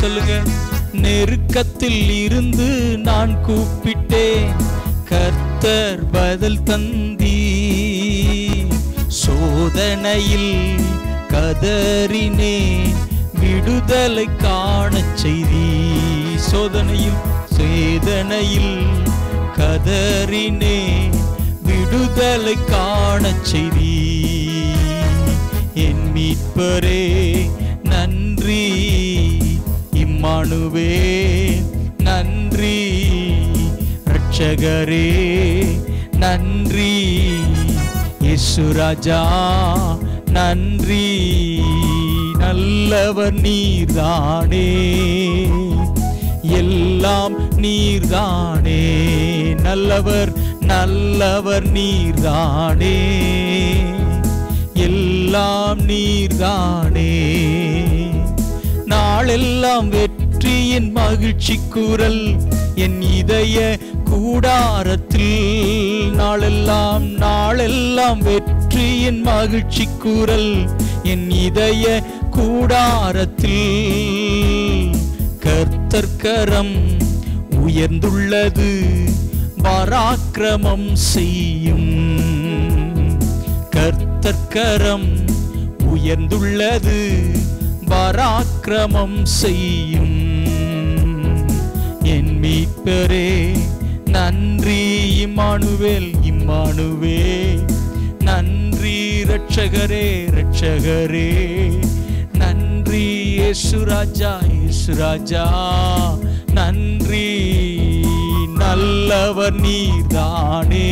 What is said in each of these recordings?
சொல்லுங்க நெருக்கத்தில் இருந்து நான் கூப்பிட்டேன் கர்த்தர் பதில் தந்தீ சோதனையில் கதறினேன் விடுதலை காணச் செய்தி சோதனையில் சேதனையில் கதறினேன் விடுதலை காணச் செய்தி என் மீட்பரே நன்றி இம்மானுவே நன்றி ரட்சகரே நன்றி இயேசு ராஜா நன்றி நல்லவர் நீர்தானே எல்லாம் நீர்தானே நல்லவர் நல்லவர் நீர்தானே எல்லாம் நீர்தானே நாளெல்லாம் வெற்றியின் மகிழ்ச்சி குரல் என் இதய கூடாரத்தில் நாளெல்லாம் நாளெல்லாம் வெற்றியின் மகிழ்ச்சி குரல் என் இதய கூடாரத்தில் கர்த்தர்கரம் உயர்ந்துள்ளது பராக்கிரமம் செய்யும் கர்த்தர்கரம் உயர்ந்துள்ளது பராக்கிரமம் செய்யும் என் மீட்பரே நன்றி இம்மானுவேல் இம்மானுவே நன்றி ரட்சகரே ரட்சகரே நன்றி இயேசு ராஜா இயேசு ராஜா நன்றி நல்லவர் நீர்தானே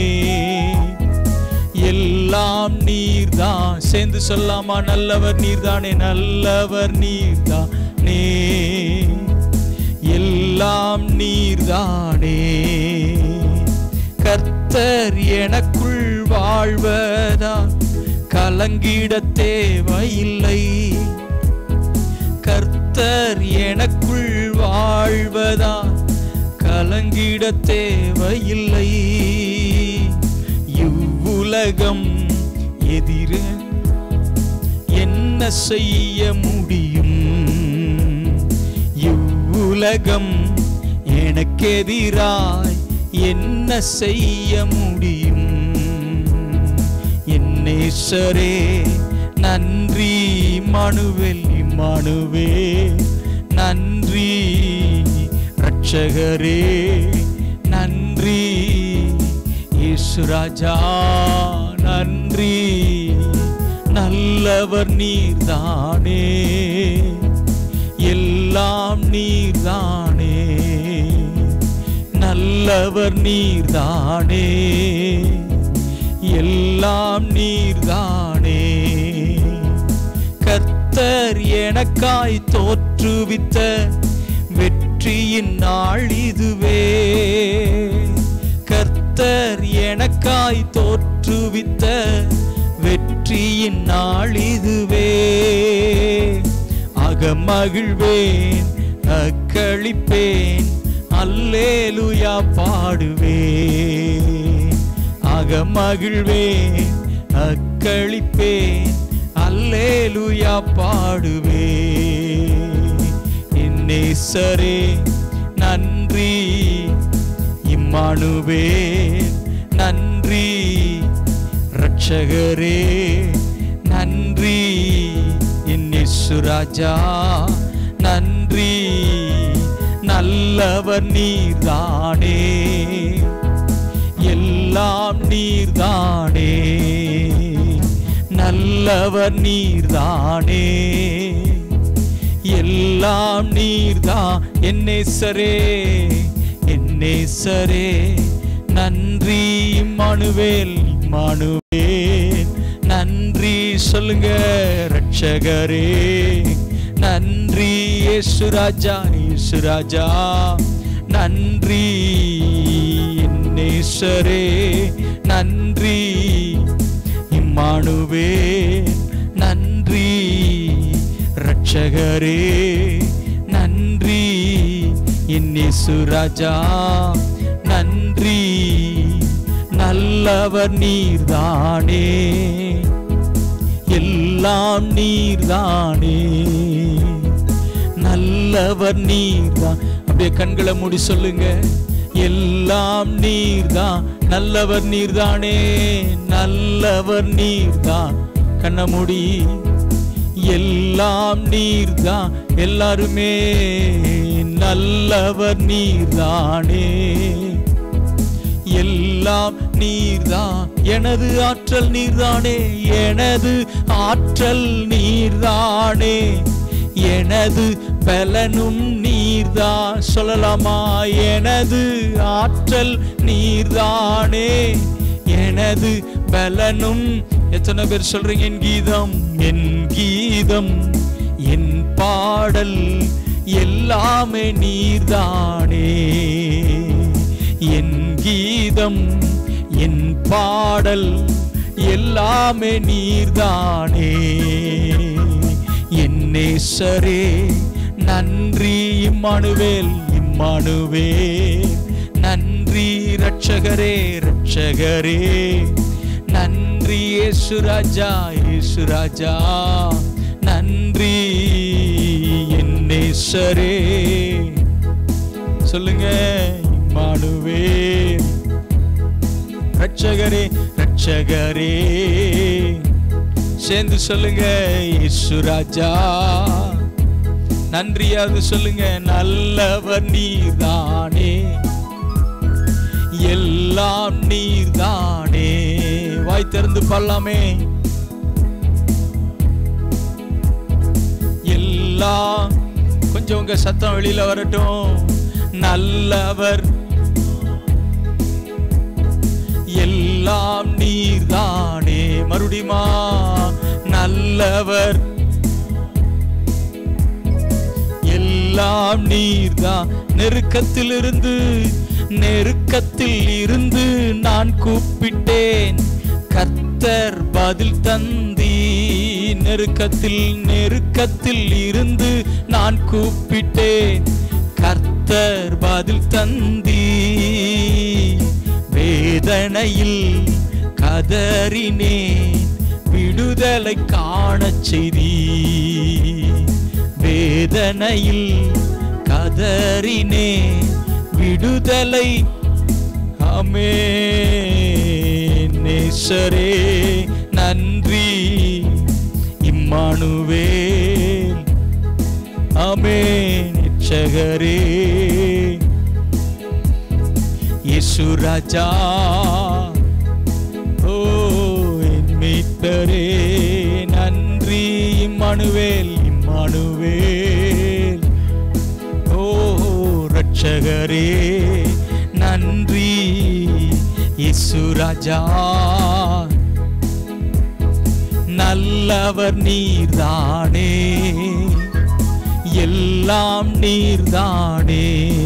எல்லாம் நீர்தான் சேர்ந்து சொல்லாமா நல்லவர் நீர்தானே நல்லவர் நீர்தானே எல்லாம் நீர்தானே கர்த்தர் எனக்குள் வாழ்வதா கலங்கிட தேவையில்லை கர்த்தர் எனக்குள் வாழ்வதா கலங்கிட தேவையில்லை இவ்வுலகம் எதிர என்ன செய்ய முடியும் இவ்வுலகம் எனக்கெதிராய் என்ன செய்ய முடியும் என் நேசரே நன்றி மனுவேல் மனுவே நன்றி ரட்சகரே நன்றி இயேசு ராஜா நன்றி நல்லவர் நீர்தானே எல்லாம் நீர்தானே நல்லவர் நீர்தானே எல்லாம் நீர்தானே கர்த்தர் எனக்காய் தோற்றுவித்த வெற்றியின் நாள் இதுவே கர்த்தர் எனக்காய் தோற்றுவித்த வெற்றியின் நாள் இதுவே அகமகிழ்வேன் அக்களிப்பேன் அல்லேலுயா பாடுவேன் அகமகிழ்வேன் அக்களிப்பேன் அல்லேலுயா பாடுவேன் என் நேசரே நன்றி இம்மானுவே நன்றி ரட்சகரே நன்றி என் இயேசு ராஜா நன்றி நல்லவர் நீர்தானே எல்லாம் நீர்தானே நல்லவர் நீர்தானே எல்லாம் நீர்தான் என்னேசரே என்னேசரே நன்றி மனுவேல் மனுவேல் நன்றி சொல்லுங்க ரட்சகரே நன்றி இயேசு ராஜா இயேசு ராஜா நன்றி நேசரே நன்றி இம்மானுவே நன்றி ரட்சகரே நன்றி என் இயேசு ராஜா நன்றி நல்லவர் நீர்தானே எல்லாம் நீர்தானே நல்ல நல்லவர் நீர்தான் அப்படியே கண்களை மூடி சொல்லுங்க எல்லாம் நீர்தான் நல்லவர் நீர்தானே நல்லவர் நீர்தான் கண்ண மூடி எல்லாம் நீர்தான் எல்லாருமே நல்லவர் நீர்தானே எல்லாம் நீர்தான் எனது ஆற்றல் நீர்தானே எனது ஆற்றல் நீர்தானே எனது பலனும் நீர்தான் சொல்லலாமா எனது ஆற்றல் நீர்தானே எனது பலனும் எத்தனை பேர் சொல்றீங்க என் கீதம் என் கீதம் என் பாடல் எல்லாமே நீர்தானே என் கீதம் என் பாடல் எல்லாமே நீர்தானே என் நேசரே நன்றி இம்மானுவேல் இம்மானுவேல் நன்றி ரட்சகரே ரட்சகரே நன்றி இயேசுராஜா இயேசுராஜா நன்றி என் நேசரே சொல்லுங்க இம்மானுவே ரட்சகரே ரட்சகரே சேர்ந்து சொல்லுங்க இயேசுராஜா நன்றியாவது சொல்லுங்க நல்லவர் நீர்தானே எல்லாம் நீர்தானே வாய் திறந்து பாடலாமே எல்லாம் கொஞ்சம் உங்க சத்தம் வெளியில வரட்டும் நல்லவர் எல்லாம் நீர்தானே மறுடிமா நல்லவர் எல்லாம் நீர்தான் நெருக்கத்தில் இருந்து நெருக்கத்தில் இருந்து நான் கூப்பிட்டேன் கர்த்தர் பதில் தந்தி நெருக்கத்தில் நெருக்கத்தில் இருந்து நான் கூப்பிட்டேன் கர்த்தர் பதில் தந்தி வேதனையில் கதறினேன் விடுதலை காணச் செய்தி வேதனையில் கதறினே விடுதலை அமே நேசரே நன்றி இம்மானுவேல் அமே நிச்சகரே இயேசுராஜா ஓ என் மீட்பரே நன்றி இம்மானுவேல் இம்மானுவேல் ஓ ரட்சகரே நன்றி இயேசுராஜா நல்லவர் நீர்தானே எல்லாம் நீர்தானே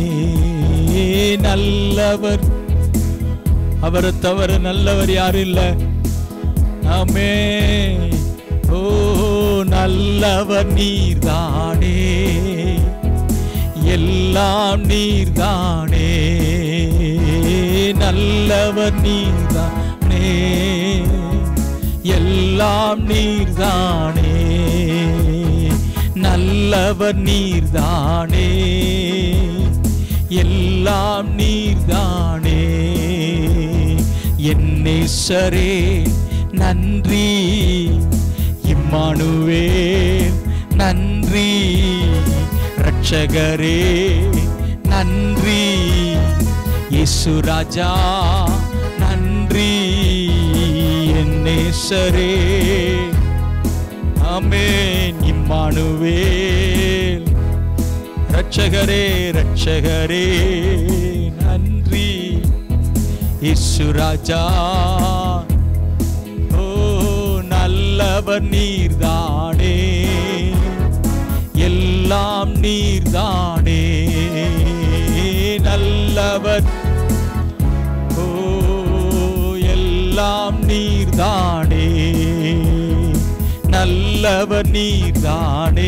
நல்லவர் அவரை தவிர நல்லவர் யாரும் இல்லை ஆமே ஓ நல்லவர் நீர்தானே எல்லாம் நீர்தானே நல்லவர் நீர்தானே எல்லாம் நீர்தானே நல்லவர் நீர்தானே எல்லாம் நீர்தானே என் நேசரே நன்றி இம்மானுவேல் நன்றி ரட்சகரே நன்றி இயேசுராஜா நன்றி என் நேசரே ஆமென் இம்மானுவேல் ரட்சகரே ரட்சகரே நன்றி இசுராஜா ஓ நல்லவர் நீர்தானே எல்லாம் நீர்தானே நல்லவர் ஓ எல்லாம் நீர்தானே நல்லவர் நீர்தானே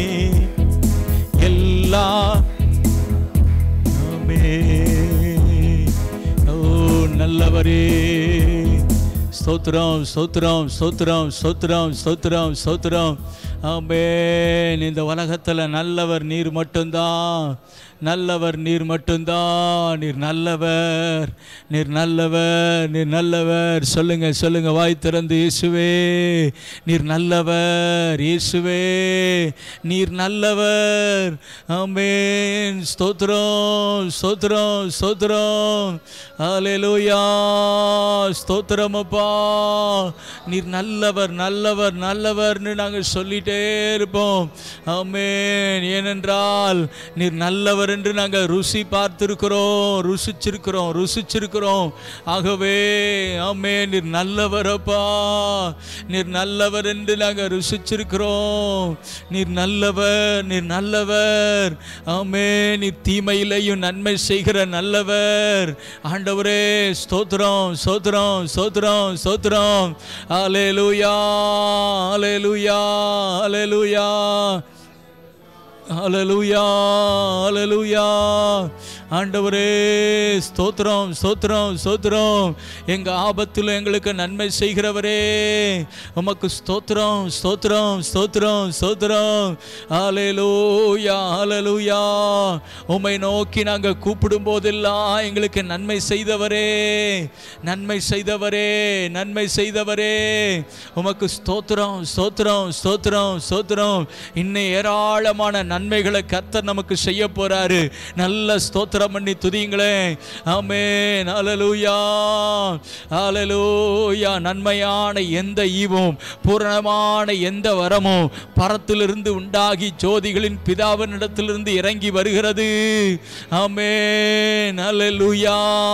எல்லா ஓ நல்லவரே ஸ்தோத்திரம் ஸ்தோத்திரம் ஸ்தோத்திரம் ஸ்தோத்திரம் ஸ்தோத்திரம் ஸ்தோத்திரம் ஆமென் இந்த உலகத்தில் நல்லவர் நீர் மட்டும்தான் நல்லவர் நீர் மட்டும்தான் நீர் நல்லவர் நீர் நல்லவர் நீர் நல்லவர் சொல்லுங்க சொல்லுங்க வாய் திறந்து இயேசுவே நீர் நல்லவர் இயேசுவே நீர் நல்லவர் ஆமென் ஸ்தோத்திரம் ஸ்தோத்திரம் ஸ்தோத்திரம் ஹalleluya ஸ்தோத்திரம் அப்பா நீர் நல்லவர் நல்லவர் நல்லவர்னு நாங்கள் சொல்லிட்டே இருப்போம் ஆமென் ஏனென்றால் நீர் நல்லவர் என்று நாங்கள் ருசி பார்த்திருக்கிறோம் ருசிச்சிருக்கிறோம் ருசிச்சிருக்கிறோம் ஆகவே ஆமே நீர் நல்லவரப்பா நீர் நல்லவர் என்று நாங்கள் ருசிச்சிருக்கிறோம் நீர் நல்லவர் நீர் நல்லவர் ஆமே நீர் தீமையிலையும் நன்மை செய்கிற நல்லவர் ஆண்டவரே ஸ்தோத்திரம் ஸ்தோத்திரம் ஸ்தோத்திரம் ஸ்தோத்திரம் அலேலுயா அலேலுயா அலேலுயா ஹalleluya ஹalleluya ஆண்டவரே ஸ்தோத்திரம் ஸ்தோத்திரம் ஸ்தோத்திரம் எங்க ஆபத்தில் எங்களுக்கு நன்மை செய்கிறவரே உமக்கு ஸ்தோத்திரம் ஸ்தோத்திரம் ஸ்தோத்திரம் ஸ்தோத்திரம் ஹalleluya ஹalleluya உம்மை நோக்கி நாங்க கூப்பிடும் போதெல்லாம் எங்களுக்கு நன்மை செய்தவரே நன்மை செய்தவரே நன்மை செய்தவரே உமக்கு ஸ்தோத்திரம் ஸ்தோத்திரம் ஸ்தோத்திரம் ஸ்தோத்திரம் இன்னும் ஏராளமான நன்மைகளை கர்த்தர் நமக்கு செய்ய போறாரு நல்ல ஸ்தோத்திரம் பண்ணி துதிங்களே ஆமென் ஹalleluya ஹalleluya நன்மையான எந்த ஈவும் பூரணமான எந்த வரமும் பரத்திலிருந்து உண்டாகி ஜோதிகளின் பிதாவினிடத்திலிருந்து இறங்கி வருகிறது ஆமென் ஹalleluya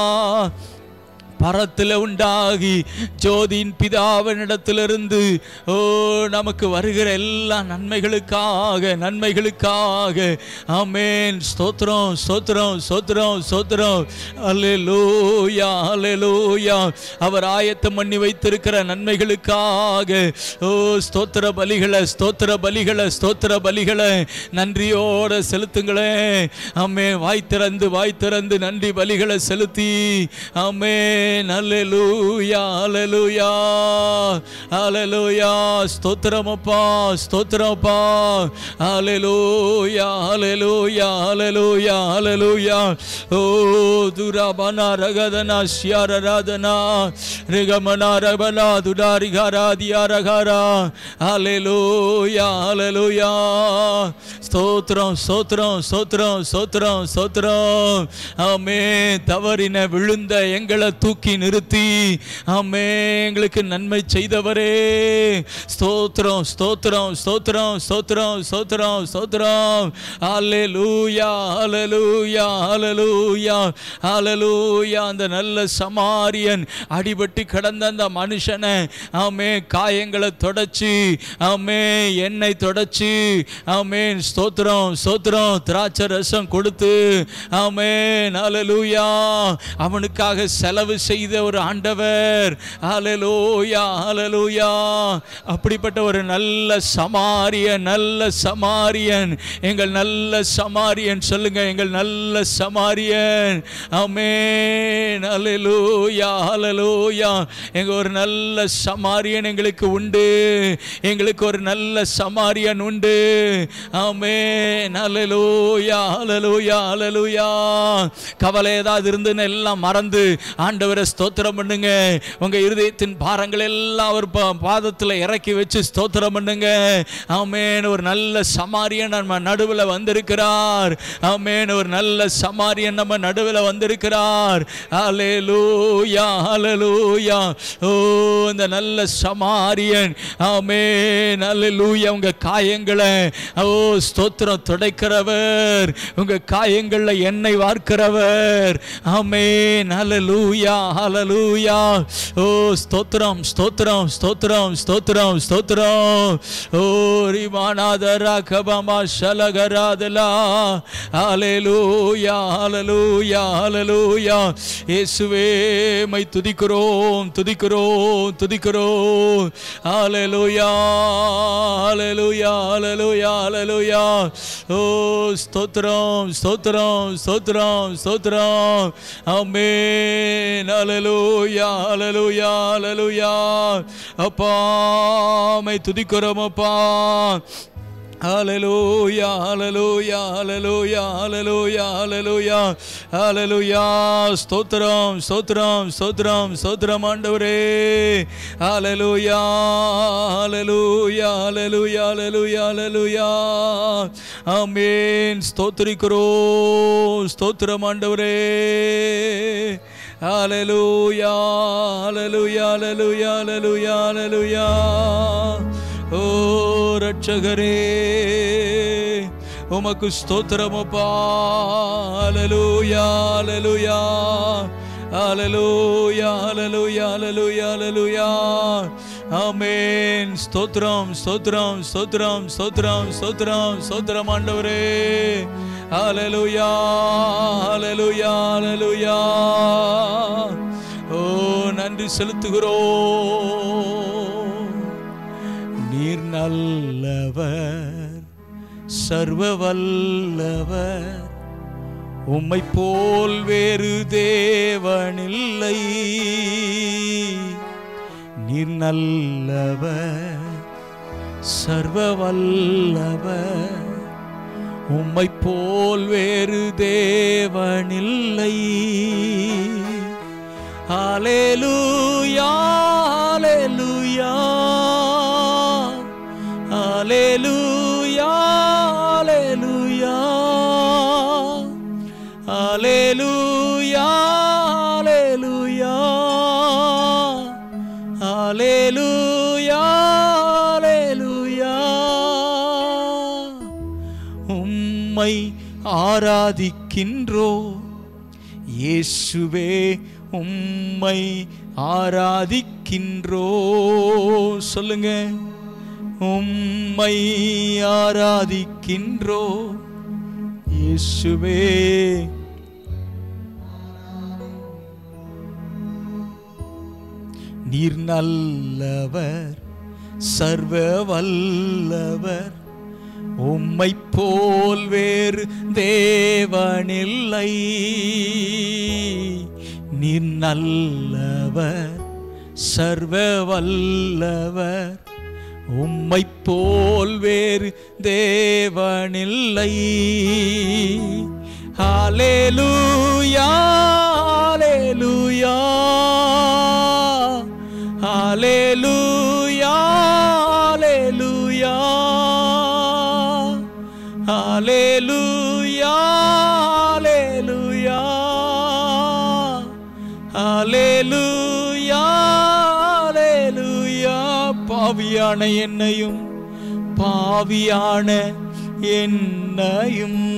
பரத்தில் உண்டாகி ஜோதியின் பிதாவினிடத்திலிருந்து ஓ நமக்கு வருகிற எல்லா நன்மைகளுக்காக நன்மைகளுக்காக ஆமென் ஸ்தோத்திரம் ஸ்தோத்திரம் ஸ்தோத்திரம் ஸ்தோத்திரம் அல்லேலூயா அல்லேலூயா அவர் ஆயத்தம் பண்ணி வைத்திருக்கிற நன்மைகளுக்காக ஓ ஸ்தோத்திர பலிகளை ஸ்தோத்திர பலிகளை ஸ்தோத்திர பலிகளை நன்றியோட செலுத்துங்களே ஆமே வாய் திறந்து வாய் திறந்து நன்றி பலிகளை செலுத்தி ஆமே அல்லேலூயா அல்லேலூயா அல்லேலூயா ஸ்தோத்திரமப்பா ஸ்தோத்திரமப்பா அல்லேலூயா அல்லேலூயா அல்லேலூயா அல்லேலூயா ஓ துராபனா ரகதனா ஷியாரராதனா ரிகமனா ரபனா துடாரிகாராதியா ரகாரா அல்லேலூயா அல்லேலூயா ஸ்தோத்திரம் ஸ்தோத்திரம் ஸ்தோத்திரம் ஸ்தோத்திரம் ஸ்தோத்திரம் ஆமே தவறின விழுந்த எங்களை தூக்கி நிறுத்தி ஆமே எங்களுக்கு நன்மை செய்தவரே ஸ்தோத்திரம் ஸ்தோத்திரம் ஸ்தோத்திரம் ஸ்தோத்திரம் ஸ்தோத்திரம் ஸ்தோத்திரம் ஹalleluya ஹalleluya ஹalleluya ஹalleluya அந்த நல்ல சமாரியன் அடிபட்டு கிடந்த அந்த மனுஷனை ஆமே காயங்களை தொடச்சு ஆமே எண்ணெய் தொடச்சு ஆமேன் ஸ்தோத்திரம் ஸ்தோத்திரம் திராட்சை ரசம் கொடுத்து ஆமேன் ஹalleluya அவனுக்காக செலவு செய்த ஒரு ஆண்டவர் ஹalleluya ஹalleluya அப்படிப்பட்ட ஒரு நல்ல சமாரியன் நல்ல சமாரியன் எங்கள் நல்ல சமாரியன் சொல்லுங்க எங்கள் நல்ல சமாரியன் ஆமென் ஹalleluya ஹalleluya எங்க ஒரு நல்ல சமாரியன் எங்களுக்கு உண்டு எங்களுக்கு ஒரு நல்ல சமாரியன் உண்டு ஆமென் ஹalleluya ஹalleluya ஹalleluya கவலை ஏதாவது இருந்துன்னு எல்லாம் மறந்து ஆண்டவரை ஸ்தோத்திரம் பண்ணுங்க உங்க இருதயத்தின் பாரங்கள் எல்லாம் அவர் பா- பாதத்துல இறக்கி வச்சு ஸ்தோத்திரம் பண்ணுங்க ஆமென் ஒரு நல்ல சமாரியன் நம்ம நடுவில் வந்திருக்கிறார் ஆமென் ஒரு நல்ல சமாரியன் நம்ம நடுவில் வந்திருக்கிறார் ஹalleluya ஹalleluya ஓ இந்த நல்ல சமாரியன் ஆமென் ஹalleluya உங்க காயங்களை ஓ ஸ்தோத்திரம் துடைக்கிறவர் உங்க காயங்கள்ல எண்ணெய் வார்க்கிறவர் ஆமென் ஹalleluya ஹalleluya ஓ ஸ்தோத்திரம் ஸ்தோத்திரம் ஸ்தோத்திரம் ஸ்தோத்திரம் ஸ்தோத்திரம் ஓ ரிமானாதரா கபமா ஷலகராதலா ஹalleluya ஹalleluya ஹalleluya இயேசுவே மை துதிக்கிறோம் துதிக்கிறோம் துதிக்கிறோம் ஹalleluya ஹalleluya ஹalleluya ஹalleluya ஓ ஸ்தோத்திரம் ஸ்தோத்திரம் ஸ்தோத்திரம் ஸ்தோத்திரம் ஆமென் அலலூயா அலலூயா அலலூயா அப்பாமை துதிக்கிறோம் அப்பா ஹalleluya ஹalleluya ஹalleluya ஹalleluya ஹalleluya ஹalleluya ஸ்தோத்திரம் ஸ்தோத்திரம் ஸ்தோத்திரம் ஸ்தோத்திரம் ஆண்டவரே ஹalleluya ஹalleluya ஹalleluya ஹalleluya ஹalleluya ஆமென் ஸ்தோத்திரிக்கிறோம் ஸ்தோத்திரம் ஆண்டவரே ஹalleluya ஹalleluya ஹalleluya ஹalleluya ஹalleluya ஓ ரட்சகரே உமக்கு ஸ்தோத்திரமப்பா அலலூயா அலலுயா அலலூயா அலலுயா அலலுயா அலலுயா ஆமென் ஸ்தோத்திரம் ஸ்தோத்திரம் ஸ்தோத்திரம் ஸ்தோத்திரம் ஸ்தோத்திரம் ஸ்தோத்திரம் ஆண்டவரே அலலுயா அலலுயா அலலுயா ஓ நன்றி செலுத்துகிறோம் நீர் நல்லவர் சர்வ வல்லவர் உம்மை போல் வேறு தேவனில்லை நீர் நல்லவர் சர்வ வல்லவர் உம்மை போல் வேறு தேவனில்லை ஹalleluya ஹalleluya ஹalleluya ஹalleluya ஹalleluya ஹalleluya ஹalleluya உம்மை ஆராதிக்கின்றோ இயேசுவே உம்மை ஆராதிக்கின்றோ சொல்லுங்க உம்மை ஆராதிக்கின்றோ இயேசுவே நீர் நல்லவர் சர்வ வல்லவர் உம்மை போல் வேறு தேவனில்லை நீர் நல்லவர் சர்வ வல்லவர் உம்மை போல் வேறு தேவனில்லை ஹalleluya ஹalleluya ஹalleluya ஹalleluya ஹalleluya ஹalleluya ஹalleluya பாவியான என்னையும் பாவியான என்னையும்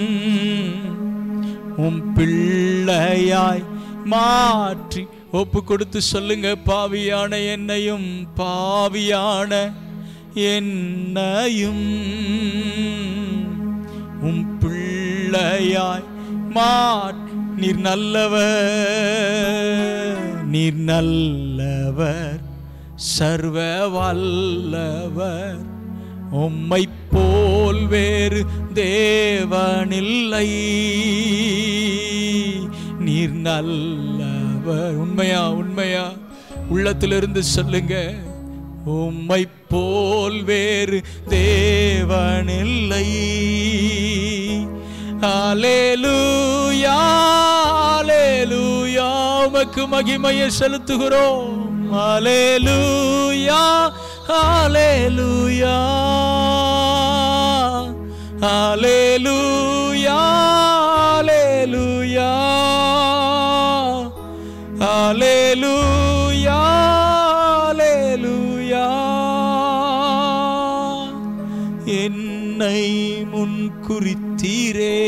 உம் பிள்ளையாய் மாற்றி ஒப்பு கொடுத்து சொல்லுங்க பாவியான என்னையும் பாவியான என்னையும் உம் பிள்ளையாய் மாற் நீர் நல்லவர் நீர் நல்லவர் சர்வ வல்லவர் உம்மை போல் வேறு தேவனில்லை நீர் நல்லவர் உண்மையா உண்மையா உள்ளத்திலிருந்து சொல்லுங்க உம்மை போல் வேறு தேவனில்லை ஹalleluya ஹalleluya உமக்கு மகிமையை செலுத்துகிறோம் ஹalleluya ஹalleluya ஹalleluya ஹalleluya ஹalleluya ஹalleluya என்னை முன் குறித்தீரே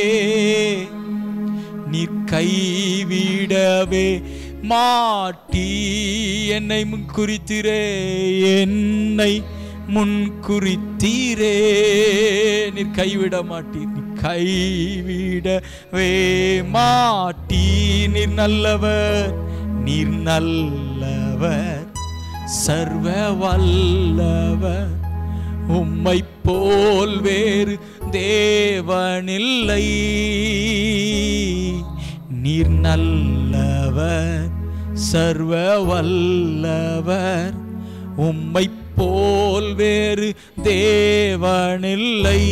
நீர் கைவிடவே மாட்டி என்னை முன் குறித்தீரே என்னை முன் குறித்தீரே நீர் கைவிட மாட்டீர் நீ கைவிடவே மாட்டி நீர் நல்லவர் நீர் நல்லவர் சர்வ வல்லவர் உம்மை போல் வேறு தேவனில்லை நீர் நல்லவர் சர்வ வல்லவர் உம்மை போல் வேறு தேவனில்லை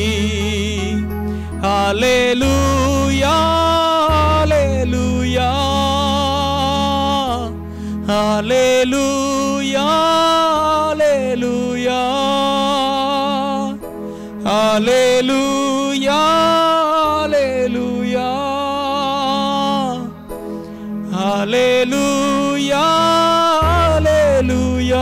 ஹalleluya ஹalleluya ஹalleluya ஹalleluya ஹalleluya ஹalleluya ஹalleluya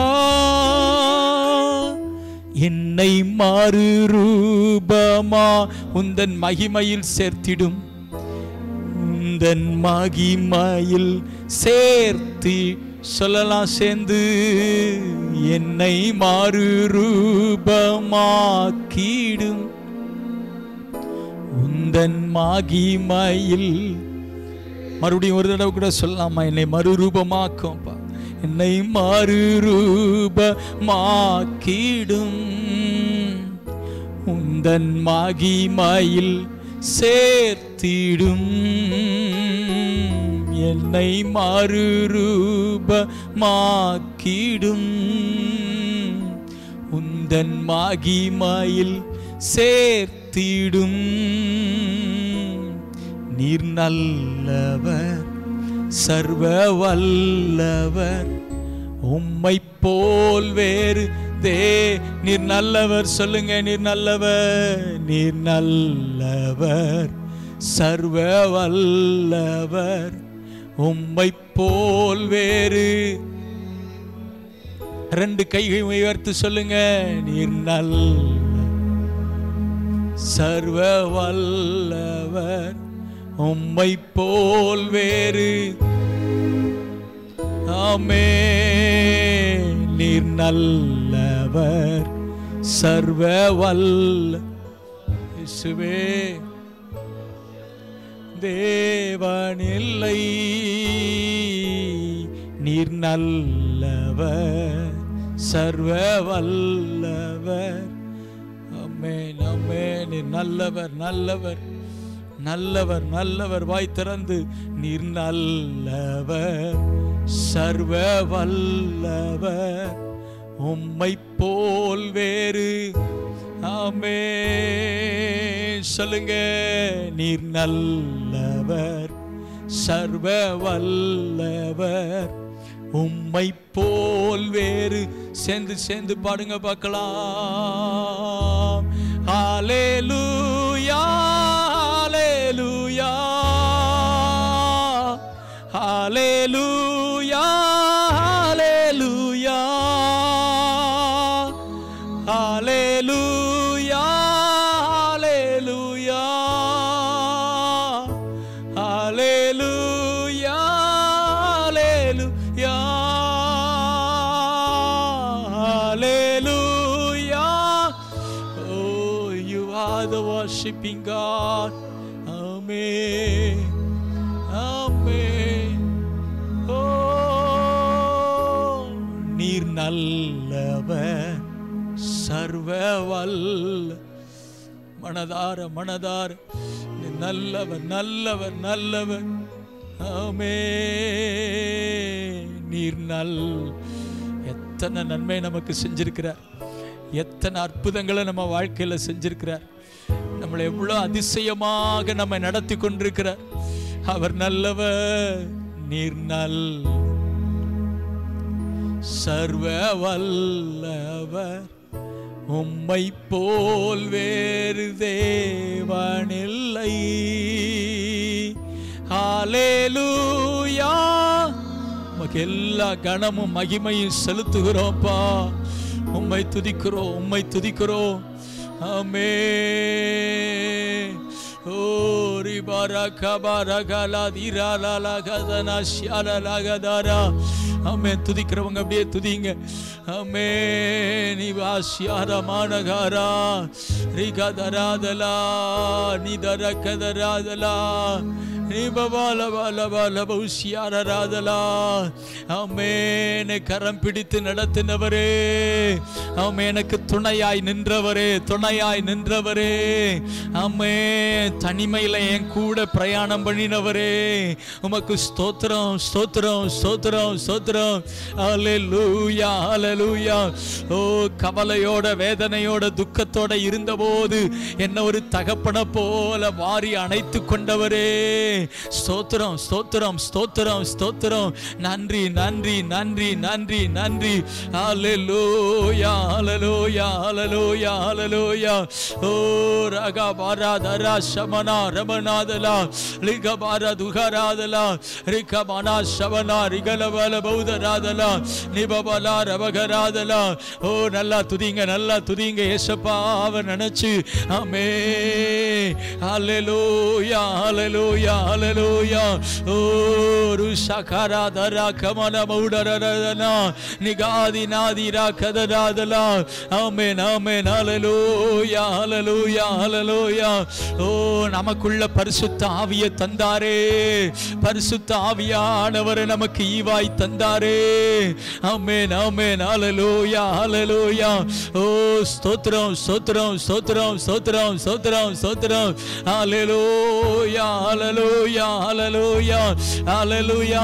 என்னை மாறு ரூபமா உந்தன் மகிமையில் சேர்த்திடும் உந்தன் மகிமையில் சேர்த்து சொல்லலாம் சேர்ந்து என்னை மாறு ரூபமாக்கிடும் உந்தன் மகிமையில் மறுபடியும் ஒரு தடவை கூட சொல்லலாமா என்னை மறுரூபமாக்கும்ப்பா என்னை மறுரூபமாக்கிடும் உந்தன் மகிமையில் சேர்த்திடும் என்னை மறுரூபமாக்கிடும் உந்தன் மகிமையில் சேர்த்திடும் நீர் நல்லவர் சர்வ வல்லவர் உம்மை போல் வேறு தே நீர் நல்லவர் சொல்லுங்க நீர் நல்லவர் நீர் நல்லவர் சர்வ வல்லவர் உம்மை போல் வேறு ரெண்டு கைகளை உயர்த்து சொல்லுங்க நீர் நல்ல சர்வ வல்லவர் உம்மை போல் வேறு ஆமே நீர் நல்லவர் சர்வ வல்ல இயேசுவே தேவனில்லை நீர் நல்லவர் சர்வ வல்லவர் அமேன் அமேன் நீர் நல்லவர் நல்லவர் நல்லவர் நல்லவர் வாய் திறந்து நீர் நல்லவர் சர்வ வல்லவர் உம்மை போல் வேறு ஆமே சொல்லுங்க நீர் நல்லவர் சர்வ வல்லவர் உம்மை போல் வேறு சேர்ந்து சேர்ந்து பாடுங்க பார்க்கலாம் ஹalleluya ஹalleluya ஹalleluya ஹalleluya ஹalleluya ஹalleluya ஹalleluya ஹalleluya ஹalleluya Oh, you are the worshiping God. Amen. Amen. Oh, நீர் நல்லவர் சர்வ வல்ல மனதார மனதார நீர் நல்லவர் நல்லவர் நல்லவர் ஆமே நீர் நல் எத்தனை நன்மை நமக்கு செஞ்சிருக்கிறார் எத்தனை அற்புதங்களை நம்ம வாழ்க்கையில செஞ்சிருக்கிறார் நம்மளை எவ்வளோ அதிசயமாக நம்ம நடத்தி கொண்டிருக்கிறார் அவர் நல்லவர் நீர் நல் சர்வ வல்லவர் உம்மை போல் வேறு தேவனில்லை ஹalleluya உமக்கு எல்லா கணமும் மகிமையும் செலுத்துகிறோம்ப்பா உம்மை துதிக்கிறோம் உம்மை துதிக்கிறோம் ஆமே ஓ ரிபாரா கபாரா கலா தீராலா லகதனா ஷியாலா லகதாரா ஆமே துதிக்கிறவங்க அப்படியே துதிங்க ஆமே நீ வாசியாரா மானகாரா ரிகதராதலா நீ தரக்கதராதலா அம்மேனை கரம் பிடித்து நடத்தினவரே அம்மே எனக்கு துணையாய் நின்றவரே துணையாய் நின்றவரே அம்மே தனிமையில என் கூட பிரயாணம் பண்ணினவரே உமக்கு ஸ்தோத்திரம் ஸ்தோத்திரம் ஸ்தோத்திரம் ஸ்தோத்திரம் ஹalleluya ஹalleluya ஓ கவலையோட வேதனையோட துக்கத்தோட இருந்தபோது என்ன ஒரு தகப்பன போல வாரி அணைத்து கொண்டவரே ஸ்தோத்திரம் ஸ்தோத்திரம் ஸ்தோத்திரம் ஸ்தோத்திரம் நன்றி நன்றி நன்றி நன்றி நன்றி ஹalleluya ஹalleluya ஹalleluya ஹalleluya ஓ ரகா பாராதரா சமனா ரமநாதலா லிக பாரா துகராதலா ரிக மனா சவனா ரிகலபல பௌதராதலா நிபபலா ரவகராதலா ஓ நல்லா துதிங்க நல்லா துதிங்க ஏசப்பாவை நினைச்சு ஆமே ஹalleluya ஹalleluya ஹalleluya ஓ ருஷகராதரா கமல மௌடரரதனா நிகாதி நாதிரா கதராதலா ஆமென் ஆமென் ஹalleluya ஹalleluya ஹalleluya ஓ நமக்குள்ள பரிசுத்த ஆவியை தந்தாரே பரிசுத்த ஆவியானவரை நமக்கு ஈவாய் தந்தாரே ஆமென் ஆமென் ஹalleluya ஹalleluya ஓ ஸ்தோத்திரம் ஸ்தோத்திரம் ஸ்தோத்திரம் ஸ்தோத்திரம் ஸ்தோத்திரம் ஸ்தோத்திரம் ஹalleluya ஹalleluya ஹalleluya ஹalleluya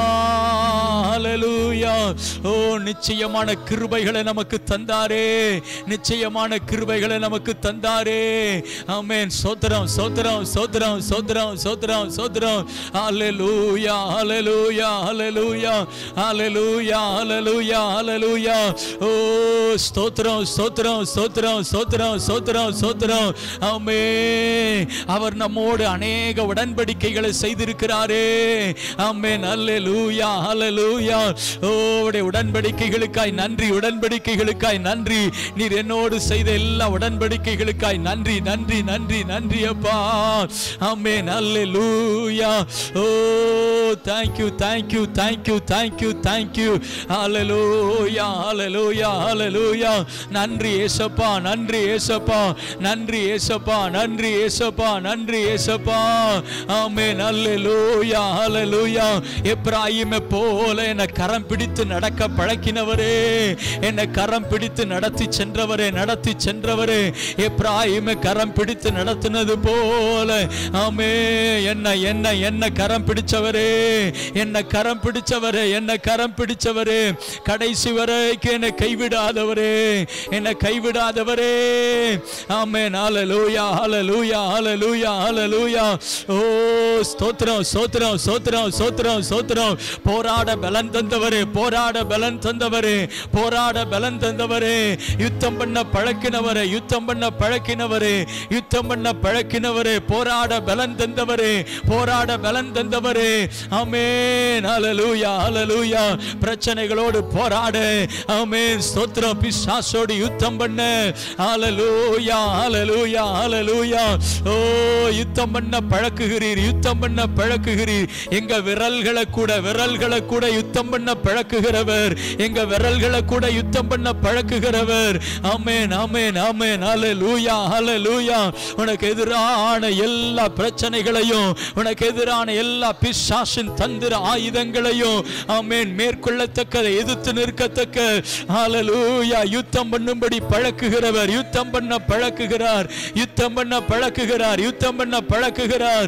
ஹalleluya ஓ நிச்சயமான கிருபைகளை நமக்கு தந்தாரே நிச்சயமான கிருபைகளை நமக்கு தந்தாரே ஆமென் ஸ்தோத்திரம் ஸ்தோத்திரம் ஸ்தோத்திரம் ஸ்தோத்திரம் ஸ்தோத்திரம் ஸ்தோத்திரம் ஹalleluya ஹalleluya ஹalleluya ஹalleluya ஹalleluya ஹalleluya ஓ ஸ்தோத்திரம் ஸ்தோத்திரம் ஸ்தோத்திரம் ஸ்தோத்திரம் ஸ்தோத்திரம் ஸ்தோத்திரம் ஆமே அவர் நம்மோடு அநேக உடன்படிக்கைகளை செய்திருக்கிறாரே ஆமென் ஹalleluya ஹalleluya ஓ உடைய உடன்படிக்கைகளுக்காய் நன்றி உடன்படிக்கைகளுக்காய் நன்றி நீர் என்னோடு செய்த எல்லா உடன்படிக்கைகளுக்காய் நன்றி நன்றி நன்றி நன்றி அப்பா ஆமென் ஹalleluya ஓ thank you thank you thank you thank you thank you hallelujah hallelujah hallelujah நன்றி ஏசப்பா நன்றி ஏசப்பா நன்றி ஏசப்பா நன்றி ஏசப்பா நன்றி ஏசப்பா ஆமென் ஹalleluya hallelujah எப்ராயிமை போல என்னை கரம் பிடித்து நடக்க பழக்கினவரே என்னை கரம் பிடித்து நடத்தி சென்றவரே நடத்தி சென்றவரே எப்ராயிமை கரம் பிடித்து நடத்தினது போல ஆமே என்ன என்ன என்ன கரம் பிடிச்சவரே என்ன கரம் பிடிச்சவரே என்ன கரம் பிடிச்சவரே கடைசி வரைக்கும் என்னை கைவிடாதவரே என்னை கைவிடாதவரே ஆமே ஹalleluya ஹalleluya ஹalleluya ஹalleluya ஓ ஸ்தோத்திரம் ஸ்தோத்திரம் ஸ்தோத்திரம் ஸ்தோத்திரம் ஸ்தோத்திரம் போராட பலன் தந்தவரே போராட பலன் தந்தவரே போராட பலன் தந்தவரே யுத்தம் பண்ண பழக்கினவரே யுத்தம் பண்ண பழக்கினவரே யுத்தம் பண்ண பழக்கினவரே போராட பலன் தந்தவரே போராட பலன் தந்தவரே ஆமென் ஹalleluya ஹalleluya பிரச்சனைகளோடு போராட ஆமென் ஸ்தோத்திரம் பிசாசோடு யுத்தம் பண்ண ஹalleluya ஹalleluya ஹalleluya ஓ யுத்தம் பண்ண பழக்குகிறீர் யுத்தம் பண்ண பழக்குகிறீர் எங்க விரல்களை கூட விரல்களை கூட யுத்தம் பண்ண பழக்குகிறவர் எங்க விரல்களை கூட யுத்தம் பண்ண பழக்குகிறவர் ஆமென் ஆமென் ஆமென் ஹalleluya ஹalleluya உனக்கு எதிரான எல்லா பிரச்சனைகளையும் உனக்கு எதிரான எல்லா பிசாசின் தந்திர ஆயுதங்களையும் ஆமென் மேற்கொள்ளத்தக்க எதிர்த்து நிற்கத்தக்க ஹalleluya யுத்தம் பண்ணும்படி பழக்குகிறவர் யுத்தம் பண்ண பழக்குகிறார் யுத்தம் பண்ண பழக்குகிறார் யுத்தம் பண்ண பழக்குகிறார்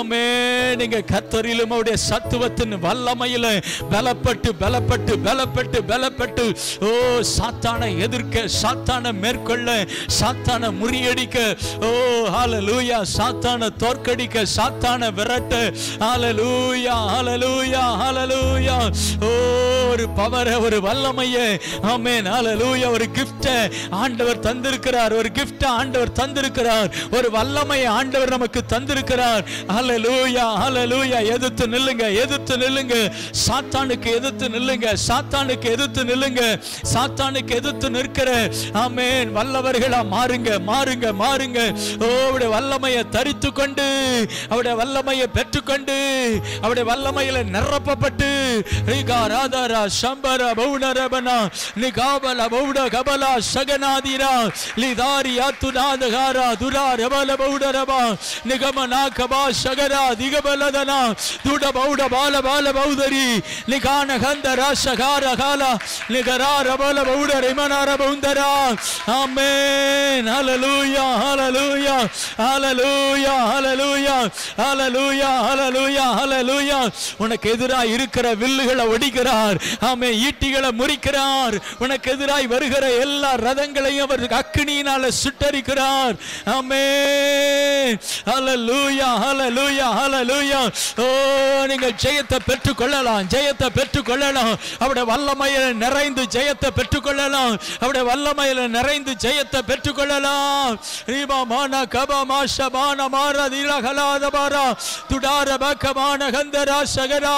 ஆமென் நீங்க கத்தரிலும் அவருடைய சத்துவத்தின் வல்லமையில பலப்பட்டு பலப்பட்டு பலப்பட்டு பலப்பட்டு ஓ சாத்தானை எதிர்க்க சாத்தானை மேற்கொள்ள சாத்தானை முறியடிக்க ஓ ஹalleluya சாத்தானை தோற்கடிக்க சாத்தானை விரட்ட ஹalleluya ஹalleluya ஹalleluya ஓ ஒரு பவர் ஒரு வல்லமையை ஆமென் ஹalleluya ஒரு gift ஆண்டவர் தந்திருக்கிறார் ஒரு gift ஆண்டவர் தந்திருக்கிறார் ஒரு வல்லமையை ஆண்டவர் நமக்கு தந்திருக்கிறார் ஹalleluya ஹalleluya எதிர்த்து நில்லுங்க எதிர்த்து நில்லுங்க சாத்தானுக்கு எதிர்த்து நில்லுங்க சாத்தானுக்கு எதிர்த்து நில்லுங்க சாத்தானுக்கு எதிர்த்து நிற்கிற ஆமென் வல்லவர்களா மாறுங்க மாறுங்க மாறுங்க ஓ அவருடைய வல்லமையை தரித்து கொண்டு அவருடைய வல்லமையை பெற்றுக்கொண்டு அவருடைய வல்லமையில நிரப்பப்பட்டு ரிகா ராதாரா சம்பர பௌனரபனா நிகாபல பௌட கபலா சகநாதிரா லிதாரி ஆத்துநாதகாரா துரா ரபல பௌட பௌடரபா நிகமனா கபா சகரா திகபலதனா துட பௌட பால பால பௌதரி நிகான கந்தரா சகார கால நிகரா ரபல பௌட ரிமனார பௌந்தரா ஆமென் ஹalleluya ஹalleluya ஹalleluya ஹalleluya ஹalleluya ஹalleluya ஹalleluya உனக்கு எதிராய் இருக்கிற வில்லுகளை ஒடிக்கிறார் ஆமே ஈட்டிகளை முறிக்கிறார் உனக்கு எதிராய் வருகிற எல்லா ரதங்களையும் அவர் அக்கினியினால சுட்டரிக்கிறார் ஆமே ஹalleluya ஹalleluya ஹalleluya ஓ நீங்கள் ஜெயத்தை பெற்றுக் கொள்ளலாம் ஜெயத்தை பெற்றுக் கொள்ளலாம் அவருடைய வல்லமையில நிறைந்து ஜெயத்தை பெற்றுக் கொள்ளலாம் அவருடைய வல்லமையில நிறைந்து ஜெயத்தை பெற்றுக் கொள்ளலாம் ரீமா மான கப மாஷ மான மார திலகலாத பாரா துடார பக்கமான கந்தரா சகரா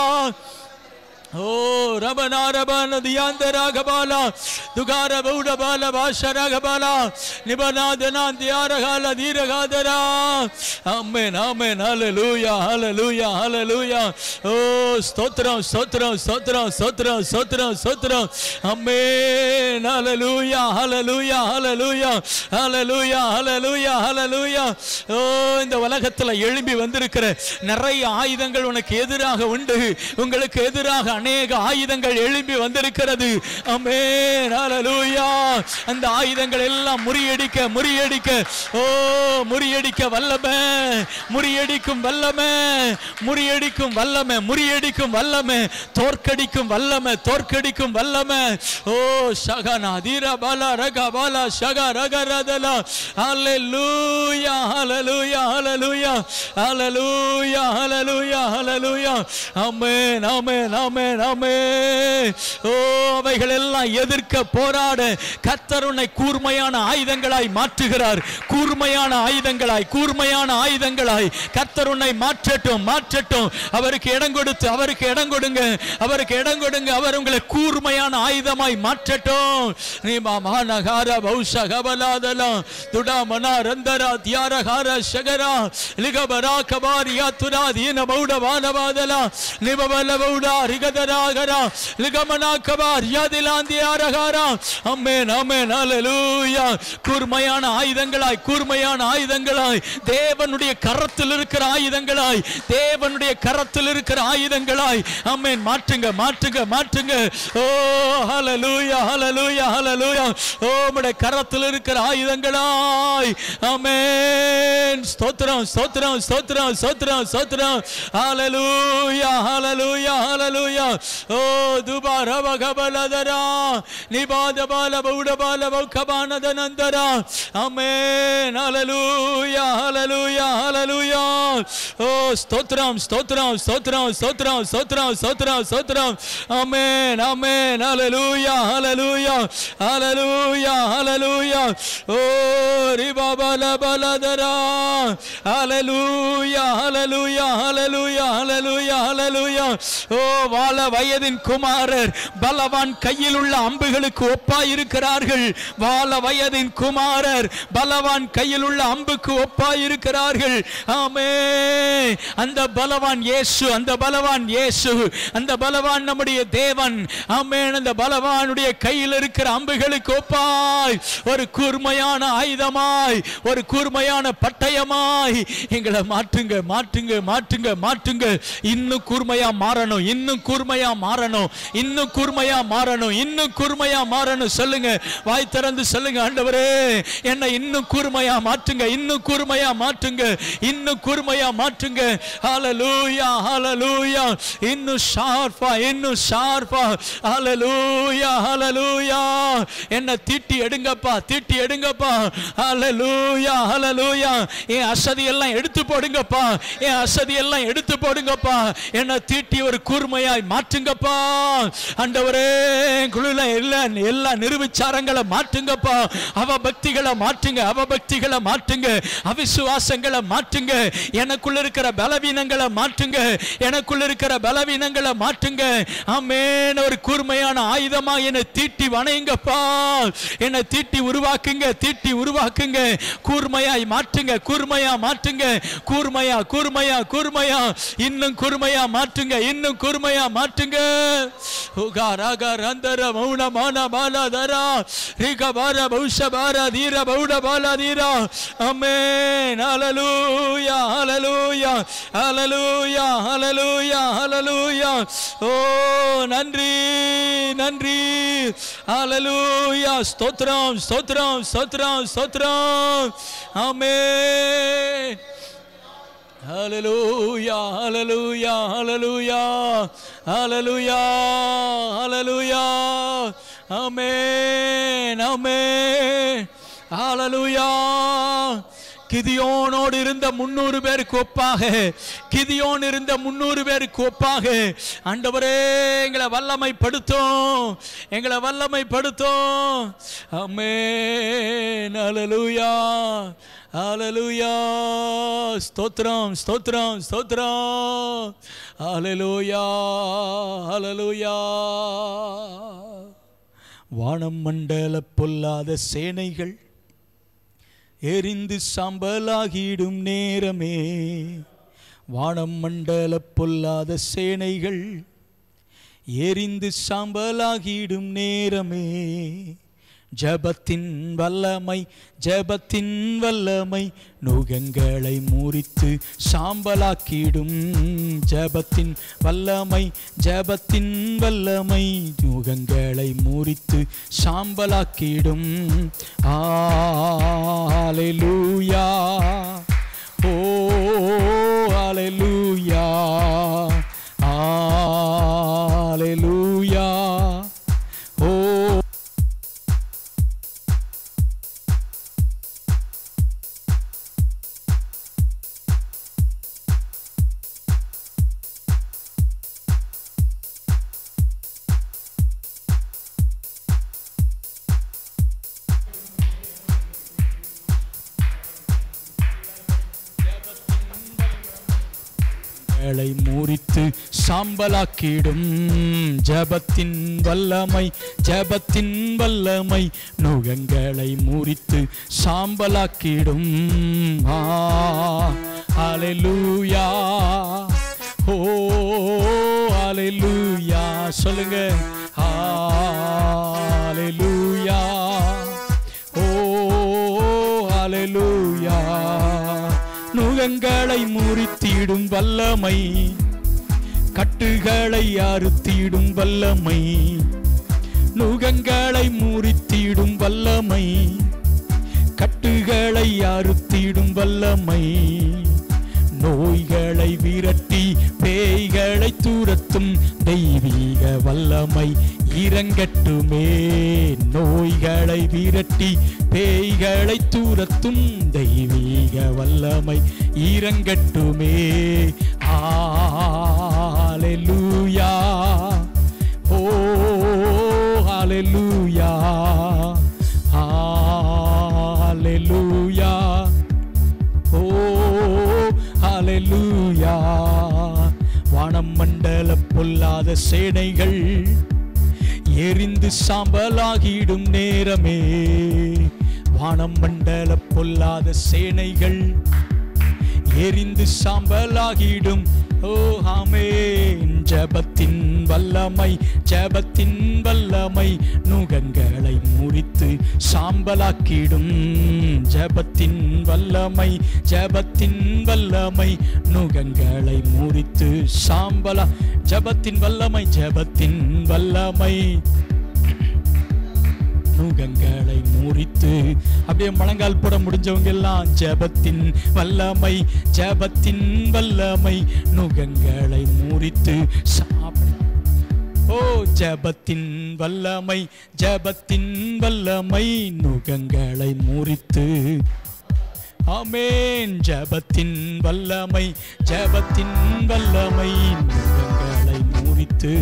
ஓ ரபனா ரபன தியாந்தராகபால துகார பௌடபால பாஷரகபால நிபநாதனா தியாரகால தீரகாதரா ஆமென் ஆமென் ஹalleluya ஹalleluya ஹalleluya ஓ ஸ்தோத்திரம் ஸ்தோத்திரம் ஸ்தோத்திரம் ஸ்தோத்திரம் ஸ்தோத்திரம் ஸ்தோத்திரம் ஆமென் ஹalleluya ஹalleluya ஹalleluya ஹalleluya ஹalleluya ஹalleluya ஓ இந்த உலகத்துல எழும்பி வந்திருக்கிற நிறைய ஆயுதங்கள் உனக்கு எதிராக உண்டு உங்களுக்கு எதிராக அநேக ஆயுதங்கள் எழும்பி வந்திருக்கிறது ஆமென் ஹalleluya அந்த ஆயுதங்கள் எல்லாம் முறியடிக்க முறியடிக்க ஓ முறியடிக்க வல்லமே முறியடிக்கும் வல்லமே முறியடிக்கும் வல்லமே முறியடிக்கும் வல்லமே தோற்கடிக்கும் வல்லமே தோற்கடிக்கும் வல்லமே ஓ சகனா தீர பால ரக பால சக ரக ரதல ஹalleluya ஹalleluya ஹalleluya ஹalleluya ஹalleluya ஹalleluya ஆமென் ஆமென் ஆமென் ஆமென் ஓ அவைகள் எல்லாம் எதிர்க்க போராட கர்த்தர் உன்னை கூர்மையான ஆயுதங்களாய் மாற்றுகிறார் கூர்மையான ஆயுதங்களாய் கூர்மையான ஆயுதங்களாய் கர்த்தர் உன்னை மாற்றட்டும் மாற்றட்டும் அவருக்கு இடம் கொடுத்து அவருக்கு இடம் கொடுங்க அவருக்கு இடம் கொடுங்க அவர் உங்களை கூர்மையான ஆயுதமாய் மாற்றட்டும் நீ மகாநகார பௌஷ கபலாதலம் துடா மனா ரந்தரா தியாரகார சகரா லிகபரா கபாரியா துரா தீன பௌட வானவாதலா நிபபல பௌடா ரிகதராகரா லிகமனா கபார் யாதிலாந்தியாரகாரா அம்மேன் அம்மேன் ஹalleluya கூர்மையான ஆயுதங்களாய் கூர்மையான ஆயுதங்களாய் தேவனுடைய கரத்தில் இருக்கிற ஆயுதங்களாய் தேவனுடைய கரத்தில் இருக்கிற ஆயுதங்களாய் அம்மேன் மாற்றுங்க மாற்றுங்க மாற்றுங்க ஓ ஹalleluya ஹalleluya ஹalleluya ஓ உம்முடைய கரத்தில் இருக்கிற ஆயுதங்களாய் ஆமென் ஸ்தோத்திரம் ஸ்தோத்திரம் ஸ்தோத்திரம் ஸ்தோத்திரம் ஸ்தோத்திரம் ஹalleluya ஹalleluya ஹalleluya ஓ துபா ரவ கபலதரா நிபாத பால பௌட பால பௌகபானத நந்தரா ஆமென் ஹalleluya ஹalleluya ஹalleluya ஓ ஸ்தோத்திரம் ஸ்தோத்திரம் ஸ்தோத்திரம் ஸ்தோத்திரம் ஸ்தோத்திரம் ஸ்தோத்திரம் ஸ்தோத்திரம் ஆமென் ஆமென் ஹalleluya ஹalleluya ஹalleluya ஹalleluya ஓ ரிபா பால பலதரா ஹalleluya ஹalleluya ஹalleluya ஹalleluya ஹalleluya ஓ வாழ வயதின் குமாரர் பலவான் கையில் உள்ள அம்புகளுக்கு ஒப்பாயிருக்கிறார்கள் வாழ வயதின் குமாரர் பலவான் கையில் உள்ள அம்புக்கு ஒப்பாயிருக்கிறார்கள் ஆமே அந்த பலவான் இயேசு அந்த பலவான் இயேசு அந்த பலவான் நம்முடைய தேவன் ஆமென் அந்த பலவானுடைய கையில் இருக்கிற அம்புகளுக்கு ஒப்பாய் ஒரு கூர்மையான ஆயுதமாய் ஒரு கூர்மையான பட்டயமாய் எங்களை மாற்றுங்க மாற்றுங்க மாற்றுங்க மாற்றுங்க இன்னும் கூர்மையா மாறணும் இன்னும் கூர்மையா மாறணும் இன்னும் கூர்மையா மாறணும் இன்னும் கூர்மையா மாறணும் சொல்லுங்க வாய் திறந்து சொல்லுங்க ஆண்டவரே என்னை இன்னும் கூர்மையா மாற்றுங்க இன்னும் கூர்மையா மாற்றுங்க இன்னும் கூர்மையா மாற்றுங்க ஹalleluya ஹalleluya இன்னும் ஷார்ப்பா இன்னும் ஷார்ப்பா ஹalleluya ஹalleluya என்ன தீட்டி எடுங்கப்பா தீட்டி எடுங்கப்பா ஹalleluya ஹalleluya என் அசதி எல்லாம் எடுத்து போடுங்கப்பா என் அசதி எல்லாம் எடுத்து போடுங்கப்பா என்ன தீட்டி ஒரு கூர்மையாய் மாற்றுங்கப்பா ஆண்டவரே குழுல எல்லா எல்லா நிருவிச்சாரங்களை மாற்றுங்கப்பா அவ பக்திகளை மாற்றுங்க அவ பக்திகளை மாற்றுங்க அவிசுவாசங்களை மாற்றுங்க எனக்குள்ள இருக்கிற பலவீனங்களை மாற்றுங்க எனக்குள்ள இருக்கிற பலவீனங்களை மாற்றுங்க ஆமென் ஒரு கூர்மையான ஆயுதமா என்னை தீட்டி வணைங்கப்பா என்னை தீட்டி உருவாக்குங்க தீட்டி உருவாக்குங்க கூர்மையாய் மாற்றுங்க கூர்மையா மாற்றுங்க கூர்மையா கூர்மையா கூர்மையா இன்னும் கூர்மையா மாற்றுங்க இன்னும் கூர்மையா மாற்றுங்க மாற்றுங்க உகாரகரந்தர மௌன மான பாலதரா ரிக பார பௌஷ பார தீர பௌட பால தீரா அமேன் ஹalleluya ஹalleluya ஹalleluya ஹalleluya ஹalleluya ஓ நன்றி நன்றி ஹalleluya ஸ்தோத்திரம் ஸ்தோத்திரம் ஸ்தோத்திரம் ஸ்தோத்திரம் ஆமென் Hallelujah, hallelujah, hallelujah, hallelujah, hallelujah. Amen, amen. Hallelujah. கிதியோனோடு இருந்த முன்னூறு பேருக்கு ஒப்பாக கிதியோன் இருந்த முன்னூறு பேருக்கு ஒப்பாக ஆண்டவரே எங்களை வல்லமைப்படுத்தும் எங்களை வல்லமைப்படுத்தும் அமேன் அலலுயா அலலுயா ஸ்தோத்திரம் ஸ்தோத்திரம் ஸ்தோத்திரம் அலலுயா அலலுயா வானம் மண்டல பொல்லாத சேனைகள் எரிந்து சாம்பலாகிடும் நேரமே வானம் மண்டல பொல்லாத சேனைகள் எரிந்து சாம்பலாகிடும் நேரமே ஜபத்தின் வல்லமை ஜபத்தின் வல்லமை நுகங்களை முறித்து சாம்பலாக்கிடும் ஜபத்தின் வல்லமை ஜபத்தின் வல்லமை நுகங்களை முறித்து சாம்பலாக்கிடும் ஆலெலூயா ஓ ஆலெலூயா ஆலெலூயா ஓ களை முறித்து சாம்பலாக்கிடும் ஜபத்தின் வல்லமை ஜபத்தின் வல்லமை நுகங்களை முறித்து சாம்பலாக்கிடும் ஆ அலெலூயா ஓ அலெலூயா சொல்லுங்க ஹalleluya ஓ ஹalleluya நுகங்களை முறித்திடும் வல்லமை கட்டுகளை அறுத்திடும் வல்லமை நுகங்களை முறித்திடும் வல்லமை கட்டுகளை அறுத்திடும் வல்லமை நோய்களை விரட்டி பேய்களை தூரத்தும் தெய்வீக வல்லமை இறங்கட்டுமே நோய்களை விரட்டி பேய்களை தூரத்தும் தெய்வீக வல்லமை இறங்கட்டுமே ஆலெலூயா ஓ ஹalleluya ஹalleluya ஓ ஹalleluya வானம் மண்டல பொல்லாத சேனைகள் எரிந்து சாம்பலாகிடும் நேரமே வானம் மண்டல பொல்லாத சேனைகள் எரிந்து சாம்பலாகிடும் ஓ ஆமென் ஜபத்தின் வல்லமை ஜபத்தின் வல்லமை நுகங்களை முறித்து சாம்பலாக்கிடும் ஜபத்தின் வல்லமை ஜபத்தின் வல்லமை நுகங்களை முறித்து சாம்பலா ஜபத்தின் வல்லமை ஜபத்தின் வல்லமை நுகங்களை முறித்து அப்படியே முழங்கால் போட முடிஞ்சவங்க எல்லாம் ஜபத்தின் வல்லமை ஜபத்தின் வல்லமை நுகங்களை முறித்து சாப்பிட ஓ ஜபத்தின் வல்லமை ஜபத்தின் வல்லமை நுகங்களை முறித்து ஆமென் ஜபத்தின் வல்லமை ஜபத்தின் வல்லமை நுகங்களை முறித்து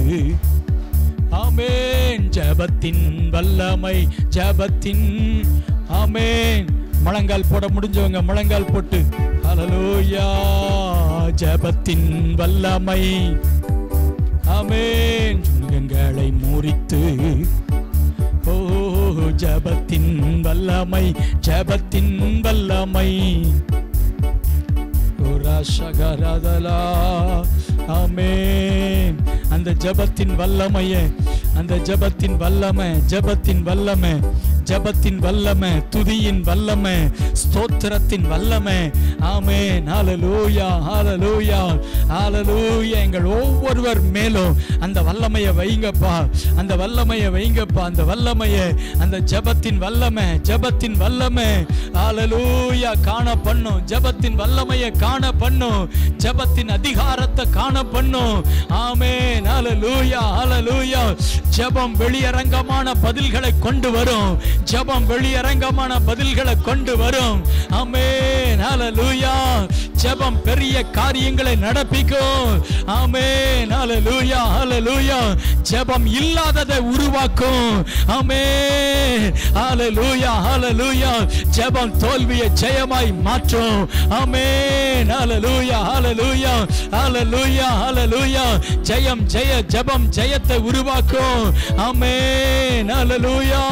ஆமென் ஜபத்தின் வல்லமை ஜபத்தின் ஆமென் முழங்கால் போட முடிஞ்சவங்க முழங்கால் போட்டு ஹalleluya ஜபத்தின் வல்லமை ஆமென் சுங்கங்களை முறித்து ஓ ஜபத்தின் வல்லமை ஜபத்தின் வல்லமை ஓராஷகரதலா ஆமென் அந்த ஜெபத்தின் வல்லமையே அந்த ஜெபத்தின் வல்லமை ஜெபத்தின் வல்லமை ஜெபத்தின் வல்லமை துதியின் வல்லமை ஸ்தோத்திரத்தின் வல்லமை ஆமென் ஹalleluya ஹalleluya ஹalleluya எங்கள் ஒவ்வொருவர் மேலும் அந்த வல்லமையை வைங்கப்பா அந்த வல்லமையை வைங்கப்பா அந்த வல்லமையை அந்த ஜெபத்தின் வல்லமை ஜெபத்தின் வல்லமை ஹalleluya காண பண்ணும் ஜெபத்தின் வல்லமையை காண பண்ணும் ஜெபத்தின் அதிகாரத்தை காண பண்ணும் ஆமென் ஹalleluya ஹalleluya ஜெபம் வெளியரங்கமான பதில்களை கொண்டு வரும் ஜெபம் வெளியரங்கமான பதில்களை கொண்டு வரும் ஆமென் ஹalleluya ஜெபம் பெரிய காரியங்களை நடப்பிக்கும் ஆமென் ஹalleluya ஹalleluya ஜெபம் இல்லாததை உருவாக்கும் ஆமென் ஹalleluya ஹalleluya ஜெபம் தோல்வியை ஜெயமாய் மாற்றும் ஆமென் ஹalleluya ஹalleluya ஹalleluya ஹalleluya ஜெயம் ஜெய ஜெபம் ஜெயத்தை உருவாக்கும் ஆமென் ஹalleluya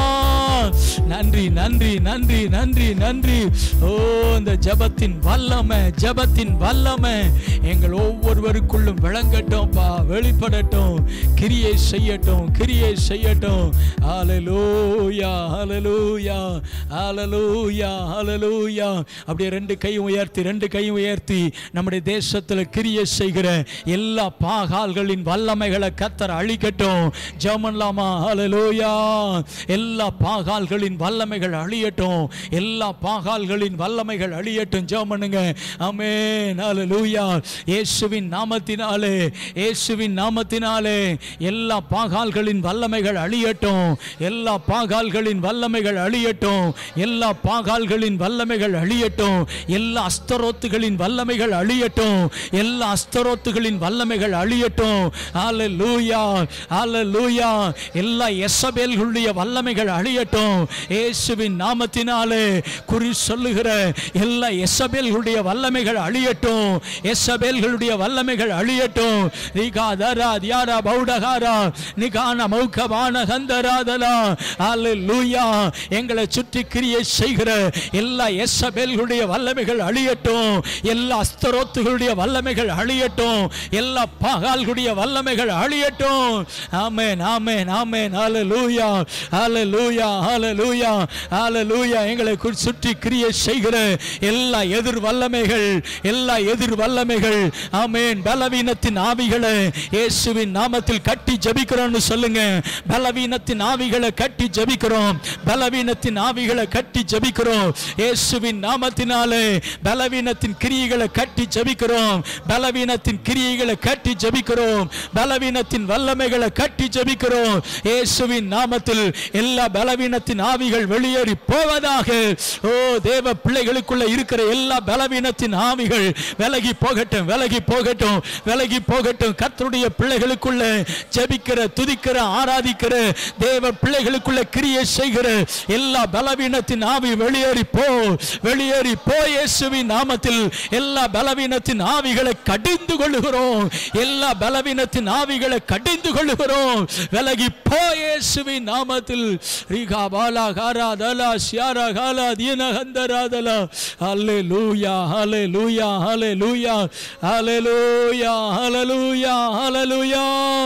நன்றி நன்றி நன்றி நன்றி நன்றி ஓ இந்த ஜெபத்தின் வல்லமை ஜெபத்தின் வல்லமை எங்கள் ஒவ்வொருவருக்குள்ளும் விளங்கட்டும் பா வெளிப்படட்டும் கிரியை செய்யட்டும் கிரியை செய்யட்டும் ஹalleluya ஹalleluya ஹalleluya ஹalleluya அப்படியே ரெண்டு கையும் உயர்த்தி ரெண்டு கையும் உயர்த்தி நம்முடைய தேசத்துல கிரியை செய்கிற எல்லா பாகால்களின் வல்லமைகளை கத்தர் அழிக்கட்டும் ஜெபம்லாமா ஹalleluya எல்லா பாகால்களின் வல்லமைகள் அழியட்டும் எல்லா பாகால்களின் வல்லமைகள் அழியட்டும் ஜெபம் பண்ணுங்க ஆமென் ஹalleluya இயேசுவின் நாமத்தினாலே இயேசுவின் நாமத்தினாலே எல்லா பாகால்களின் வல்லமைகள் அழியட்டும் எல்லா பாகால்களின் வல்லமைகள் அழியட்டும் எல்லா பாகால்களின் வல்லமைகள் அழியட்டும் எல்லா அஸ்தரோத்துகளின் வல்லமைகள் அழியட்டும் எல்லா அஸ்தரோத்துகளின் வல்லமைகள் அழியட்டும் ஹalleluya ஹalleluya எல்லா எசபேல்களுடைய வல்லமைகள் அழியட்டும் இயேசுவின் நாமத்தினாலே குறி சொல்லுகிற எல்லா எசபேல்களுடைய வல்லமைகள் அழியட்டும் எசபேல்களுடைய வல்லமைகள் அழியட்டும் நிகாதரா தியாரா பௌடகாரா நிகான மௌக்கபான கந்தராதலா ஹalleluya எங்களை சுற்றி கிரியை செய்கிற எல்லா எசபேல்களுடைய வல்லமைகள் அழியட்டும் எல்லா அஸ்தரோத்துகளுடைய வல்லமைகள் அழியட்டும் எல்லா பகால்களுடைய வல்லமைகள் அழியட்டும் ஆமென் ஆமென் ஆமென் ஹalleluya ஹalleluya ஹalleluya ஹalleluya எங்களை கு- சுற்றி கிரியை செய்கிற எல்லா எதிர் வல்லமைகள் எல்லா எதிர் வல்லமைகள் ஆமென் பலவீனத்தின் ஆவிகளை இயேசுவின் நாமத்தில் கட்டி ஜெபிக்கிறோம்னு சொல்லுங்க பலவீனத்தின் ஆவிகளை கட்டி ஜெபிக்கிறோம் பலவீனத்தின் ஆவிகளை கட்டி ஜெபிக்கிறோம் இயேசுவின் நாமத்தினாலே பலவீனத்தின் கிரியைகளை கட்டி ஜெபிக்கிறோம் பலவீனத்தின் கிரியைகளை கட்டி ஜெபிக்கிறோம் பலவீனத்தின் வல்லமைகளை கட்டி ஜெபிக்கிறோம் இயேசுவின் நாமத்தில் எல்லா பலவீனத்தின் ஆவிகள் வெளியேறி போவதாக ஓ தேவ பிள்ளைகளுக்குள்ள இருக்கிற எல்லா பலவீனத்தின் ஆவிகள் விலகி போகட்டும் விலகி போகட்டும் விலகி போகட்டும் கர்த்தருடைய பிள்ளைகளுக்குள்ள ஜெபிக்கிற துதிக்கிற ஆராதிக்கிற தேவ பிள்ளைகளுக்குள்ள கிரியை செய்கிற எல்லா பலவீனத்தின் ஆவி வெளியேறி போ வெளியேறி போ இயேசுவின் நாமத்தில் எல்லா பலவீனத்தின் ஆவிகளை கடிந்து கொள்ளுகிறோம் எல்லா பலவீனத்தின் ஆவிகளை கடிந்து கொள்ளுகிறோம் விலகி போ இயேசுவின் நாமத்தில் ரீகா பாலா காரா தலா சியாரா காலா தீன ஹந்தராதலா ஹalleluya ஹalleluya ஹalleluya ஹalleluya ஹalleluya ஹalleluya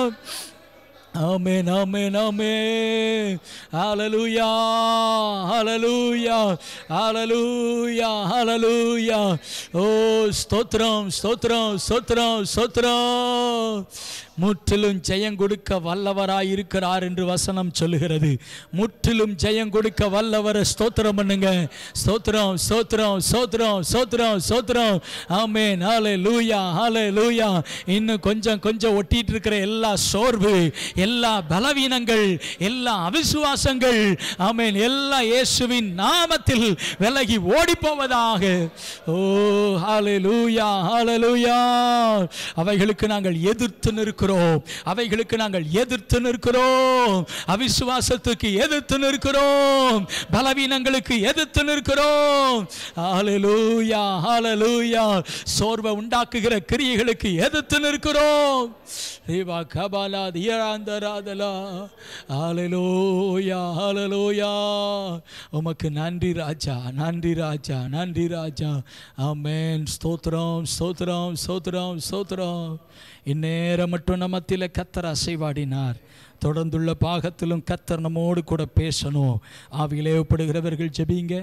ஆமென் ஆமென் ஆமென் ஹalleluya ஹalleluya ஹalleluya ஹalleluya ஓ ஸ்தோத்திரம் ஸ்தோத்திரம் ஸ்தோத்திரம் ஸ்தோத்திரம் முற்றிலும் ஜெயம் கொடுக்க வல்லவராய் இருக்கிறார் என்று வசனம் சொல்லுகிறது முற்றிலும் ஜெயம் கொடுக்க வல்லவரை ஸ்தோத்திரம் பண்ணுங்க ஸ்தோத்திரம் ஸ்தோத்திரம் ஸ்தோத்திரம் ஸ்தோத்திரம் ஸ்தோத்திரம் ஆமென் ஹalleluya ஹalleluya இன்னும் கொஞ்சம் கொஞ்சம் ஒட்டிட்டு இருக்கிற எல்லா சோர்வு எல்லா பலவீனங்கள் எல்லா அவிசுவாசங்கள் ஆமென் எல்லா இயேசுவின் நாமத்தில் விலகி ஓடி போவதாக ஓ ஹalleluya ஹalleluya அவைகளுக்கு நாங்கள் எதிர்த்து நிற்கிறோம் அவைகளுக்கு நாங்கள் எதிர்த்து நிற்கிறோம் அவிசுவாசத்துக்கு எதிர்த்து நிற்கிறோம் பலவீனங்களுக்கு எதிர்த்து நிற்கிறோம் ஹalleluya ஹalleluya சோர்வை உண்டாக்குகிற கிரியைகளுக்கு எதிர்த்து நிற்கிறோம் ரீவா கபாலா தியராந்தராதலா ஹalleluya ஹalleluya உமக்கு நன்றி ராஜா நன்றி ராஜா நன்றி ராஜா ஆமென் ஸ்தோத்திரம் ஸ்தோத்திரம் ஸ்தோத்திரம் ஸ்தோத்திரம் இன்னும் நேரம் மட்டும் நம்மத்தில கத்தர் அசைவாடினார் தொடர்ந்துள்ள பாகத்திலும் கத்தர் நம்மோடு கூட பேசணும் ஆவியிலே ஒப்படுகிறவர்கள் ஜெபிங்க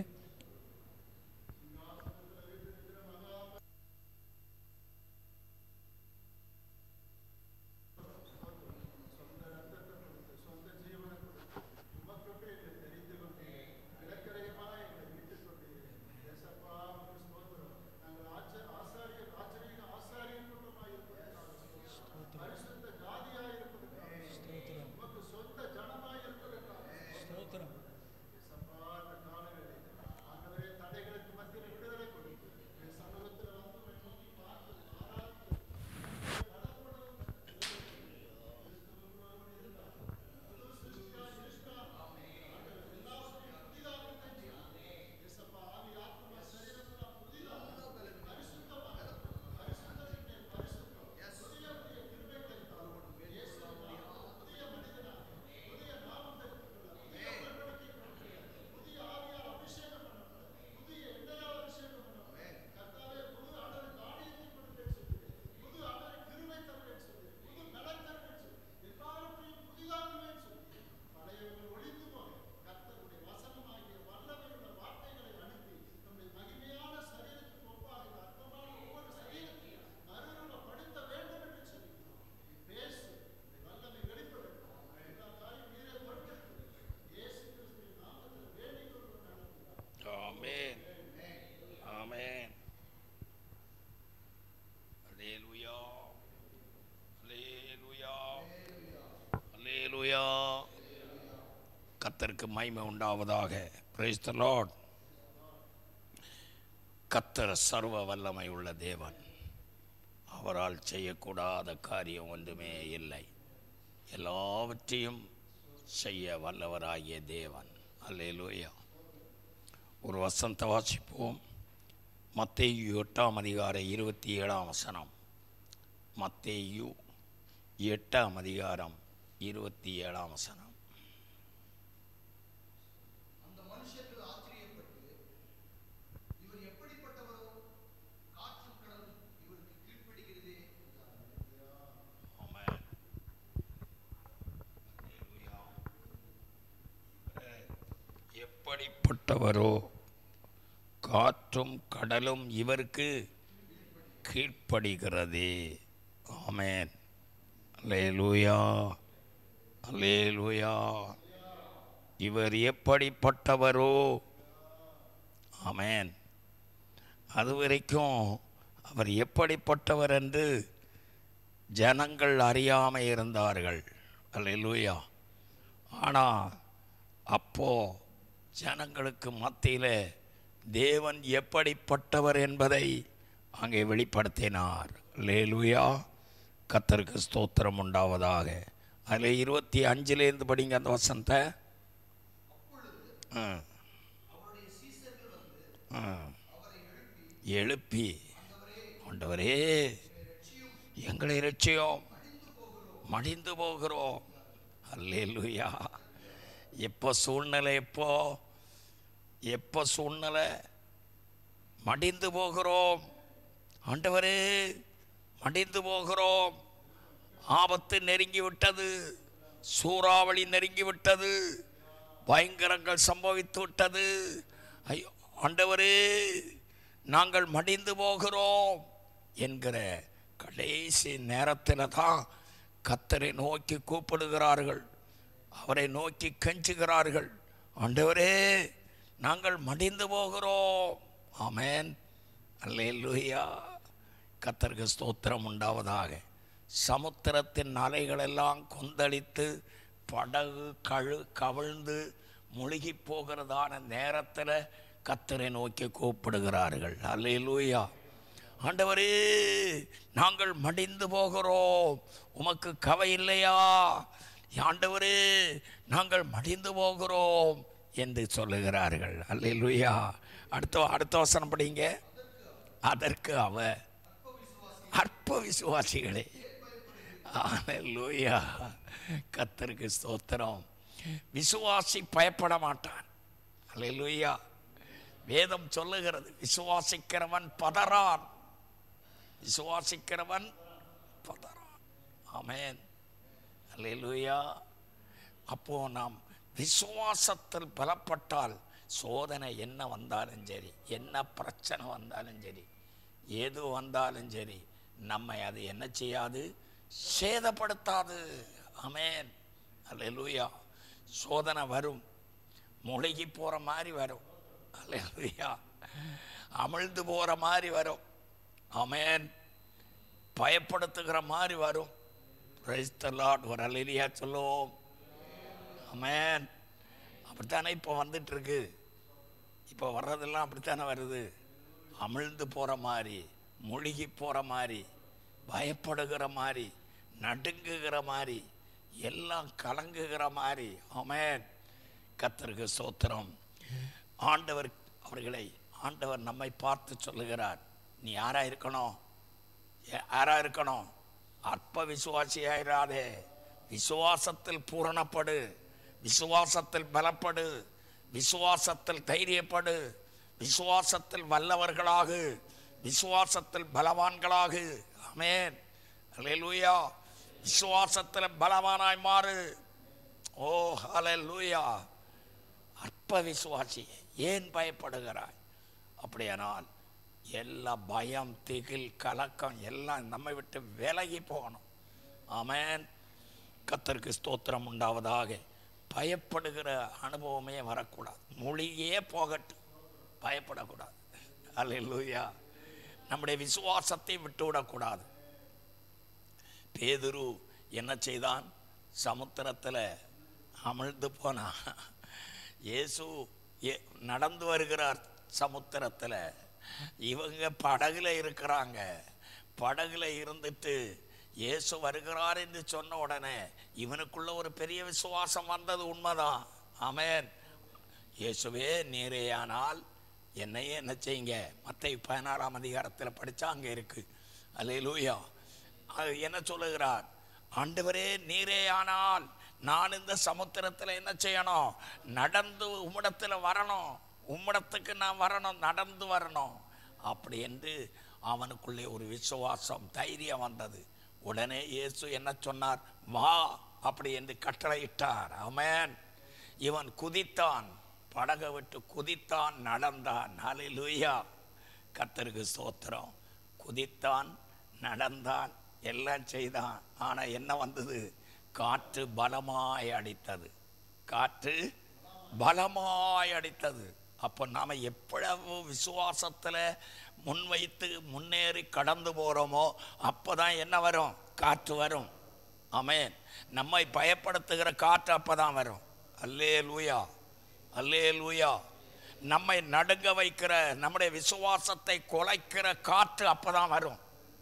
Amen. Amen. Hallelujah. Hallelujah. Hallelujah. கத்தருக்கு மகிமை உண்டாவதாக பிரைஸ் த லார்ட் கத்தர் சர்வ வல்லமை உள்ள தேவன் அவரால் செய்யக்கூடாத காரியம் ஒன்றுமே இல்லை எல்லாவற்றையும் செய்ய வல்லவராகிய தேவன் அல்லேலூயா ஒரு வசனத்தை வாசிப்போம் மத்தேயு எட்டாம் அதிகாரம் இருபத்தி ஏழாம் வசனம் மத்தேயு எட்டாம் அதிகாரம் இருபத்தி ஏழாம் வசனம் அந்த மனுஷர்கள் ஆச்சரியப்பட்டு இவர் எப்படிப்பட்டவரோ காற்றும் கடலும் இவருக்கு கீழ்ப்படுகிறதே ஆமென். அல்லேலூயா. இவரே, எப்படிப்பட்டவரோ காற்றும் கடலும் இவருக்கு கீழ்ப்படுகிறதே ஆமென் அல்லேலூயா அல்லேலூயா இவர் எப்படிப்பட்டவரோ ஆமென் அது வரைக்கும் அவர் எப்படிப்பட்டவர் என்று ஜனங்கள் அறியாமல் இருந்தார்கள் அல்லேலூயா ஆனால் அப்போ ஜனங்களுக்கு மத்தியில் தேவன் எப்படிப்பட்டவர் என்பதை அங்கே வெளிப்படுத்தினார் லேலுயா கத்தருக்கு ஸ்தோத்திரம் உண்டாவதாக அதில் இருபத்தி அஞ்சுலேருந்து படிங்க அந்த வசனத்தை ஆ. ஆ. எழுப்பி ஆண்டவரே எங்களை ரட்சியோம் மடிந்து போகிறோம் அல்லேலூயா எப்போ சூழ்நிலை எப்போ எப்போ சூழ்நிலை மடிந்து போகிறோம் ஆண்டவரே மடிந்து போகிறோம் ஆபத்து நெருங்கி விட்டது சூறாவளி நெருங்கி விட்டது பயங்கரங்கள் சம்பவித்து விட்டது ஐயோ ஆண்டவரே நாங்கள் மடிந்து போகிறோம் என்கிற கடைசி நேரத்தில் தான் கத்தரை நோக்கி கூப்பிடுகிறார்கள் அவரை நோக்கி கெஞ்சுகிறார்கள் ஆண்டவரே நாங்கள் மடிந்து போகிறோம் ஆமென் அல்லேலூயா கத்தருக்கு ஸ்தோத்திரம் உண்டாவதாக சமுத்திரத்தின் அலைகளெல்லாம் கொந்தளித்து படகு கழு கவிழ்ந்து முழுகி போகிறதான நேரத்தில் கத்தரை நோக்கி கூப்பிடுகிறார்கள் அல்லேலூயா ஆண்டவரே நாங்கள் மடிந்து போகிறோம் உமக்கு கவை இல்லையா ஆண்டவரே நாங்கள் மடிந்து போகிறோம் என்று சொல்லுகிறார்கள் அல்லேலூயா அடுத்த அடுத்த வசனம் படிங்க அதற்கு அவ அற்ப விசுவாசிகளே அல்லேலூயா கத்தருக்கு ஸ்தோத்திரம் விசுவாசி பயப்பட மாட்டான் அல்லேலூயா வேதம் சொல்லுகிறது விசுவாசிக்கிறவன் பதறான் விசுவாசிக்கிறவன் பதறான் ஆமென் அல்லேலூயா அப்போ நாம் விசுவாசத்தில் பலப்பட்டால் சோதனை என்ன வந்தாலும் சரி என்ன பிரச்சனை வந்தாலும் சரி எது வந்தாலும் சரி நம்மை அது என்ன செய்யாது சேதப்படுத்தாது ஆமென் அல்லேலூயா சோதனை வரும் முழுகி போகிற மாதிரி வரும் அல்லேலூயா அமிழ்ந்து போகிற மாதிரி வரும் ஆமென் பயப்படுத்துகிற மாதிரி வரும் பிரைஸ் த லார்ட் ஒரு அலிலியா சொல்லுவோம் ஆமென் அப்படித்தானே இப்போ வந்துட்டு இருக்கு இப்போ வர்றதெல்லாம் அப்படித்தானே வருது அமிழ்ந்து போகிற மாதிரி முழுகி போகிற மாதிரி பயப்படுகிற மாதிரி நடுங்குகிற மாதிரி எல்லாம் கலங்குகிற மாதிரி ஆமென் கத்தருக்கு சோத்திரம் ஆண்டவர் அவர்களை ஆண்டவர் நம்மை பார்த்து சொல்லுகிறார் நீ யாரா இருக்கணும் யா- யாரா இருக்கணும் அற்ப விசுவாசியாயிராதே விசுவாசத்தில் பூரணப்படு விசுவாசத்தில் பலப்படு விசுவாசத்தில் தைரியப்படு விசுவாசத்தில் வல்லவர்களாகு விசுவாசத்தில் பலவான்களாகு ஆமென் அல்லேலூயா விசுவாசத்தில் பலவானாய் மாறு ஓ ஹalleluya அற்ப விசுவாசி ஏன் பயப்படுகிறாய் அப்படியானால் எல்லா பயம் திகில் கலக்கம் எல்லாம் நம்மை விட்டு விலகி போகணும் ஆமென் கத்தருக்கு ஸ்தோத்திரம் உண்டாவதாக பயப்படுகிற அனுபவமே வரக்கூடாது மொழியே போகட்டும் பயப்படக்கூடாது அல்லேலூயா நம்முடைய விசுவாசத்தை விட்டுவிடக்கூடாது பேதுரு என்ன செய்தான் சமுத்திரத்தில் அமிழ்ந்து போனான் இயேசு எ- நடந்து வருகிறார் சமுத்திரத்தில் இவங்க படகுல இருக்கிறாங்க படகுல இருந்துட்டு இயேசு வருகிறார் என்று சொன்ன உடனே இவனுக்குள்ள ஒரு பெரிய விசுவாசம் வந்தது உண்மைதான் ஆமென் இயேசுவே நீரேயானால் என்னையே என்ன செய்யுங்க மற்ற பதினாறாம் அதிகாரத்தில் படித்தா அங்கே இருக்கு அல்லேலூயா அது என்ன சொல்லுகிறார் ஆண்டவரே நீரே ஆனால் நான் இந்த சமுத்திரத்தில் என்ன செய்யணும் நடந்து உம்மிடத்தில் வரணும் உம்மிடத்துக்கு நான் வரணும் நடந்து வரணும் அப்படி என்று அவனுக்குள்ளே ஒரு விசுவாசம் தைரியம் வந்தது உடனே இயேசு என்ன சொன்னார் வா அப்படி என்று கட்டளையிட்டார் ஆமென் இவன் குதித்தான் படகை விட்டு குதித்தான் நடந்தான் ஹalleluya கர்த்தருக்கு ஸ்தோத்திரம் குதித்தான் நடந்தான் எல்லாம் செய்தான் ஆனா என்ன வந்தது காற்று பலமாய் அடித்தது காற்று பலமாய் அடித்தது அப்போ நாம எவ்வளவு விசுவாசத்துல முன்வைத்து முன்னேறி கடந்து போறோமோ அப்பதான் என்ன வரும் காற்று வரும் ஆமென் நம்மை பயப்படுத்துகிற காற்று அப்பதான் வரும் அல்லே லூயா அல்லே லூயா நம்மை நடுங்க வைக்கிற நம்முடைய விசுவாசத்தை குலைக்கிற காற்று அப்பதான் வரும்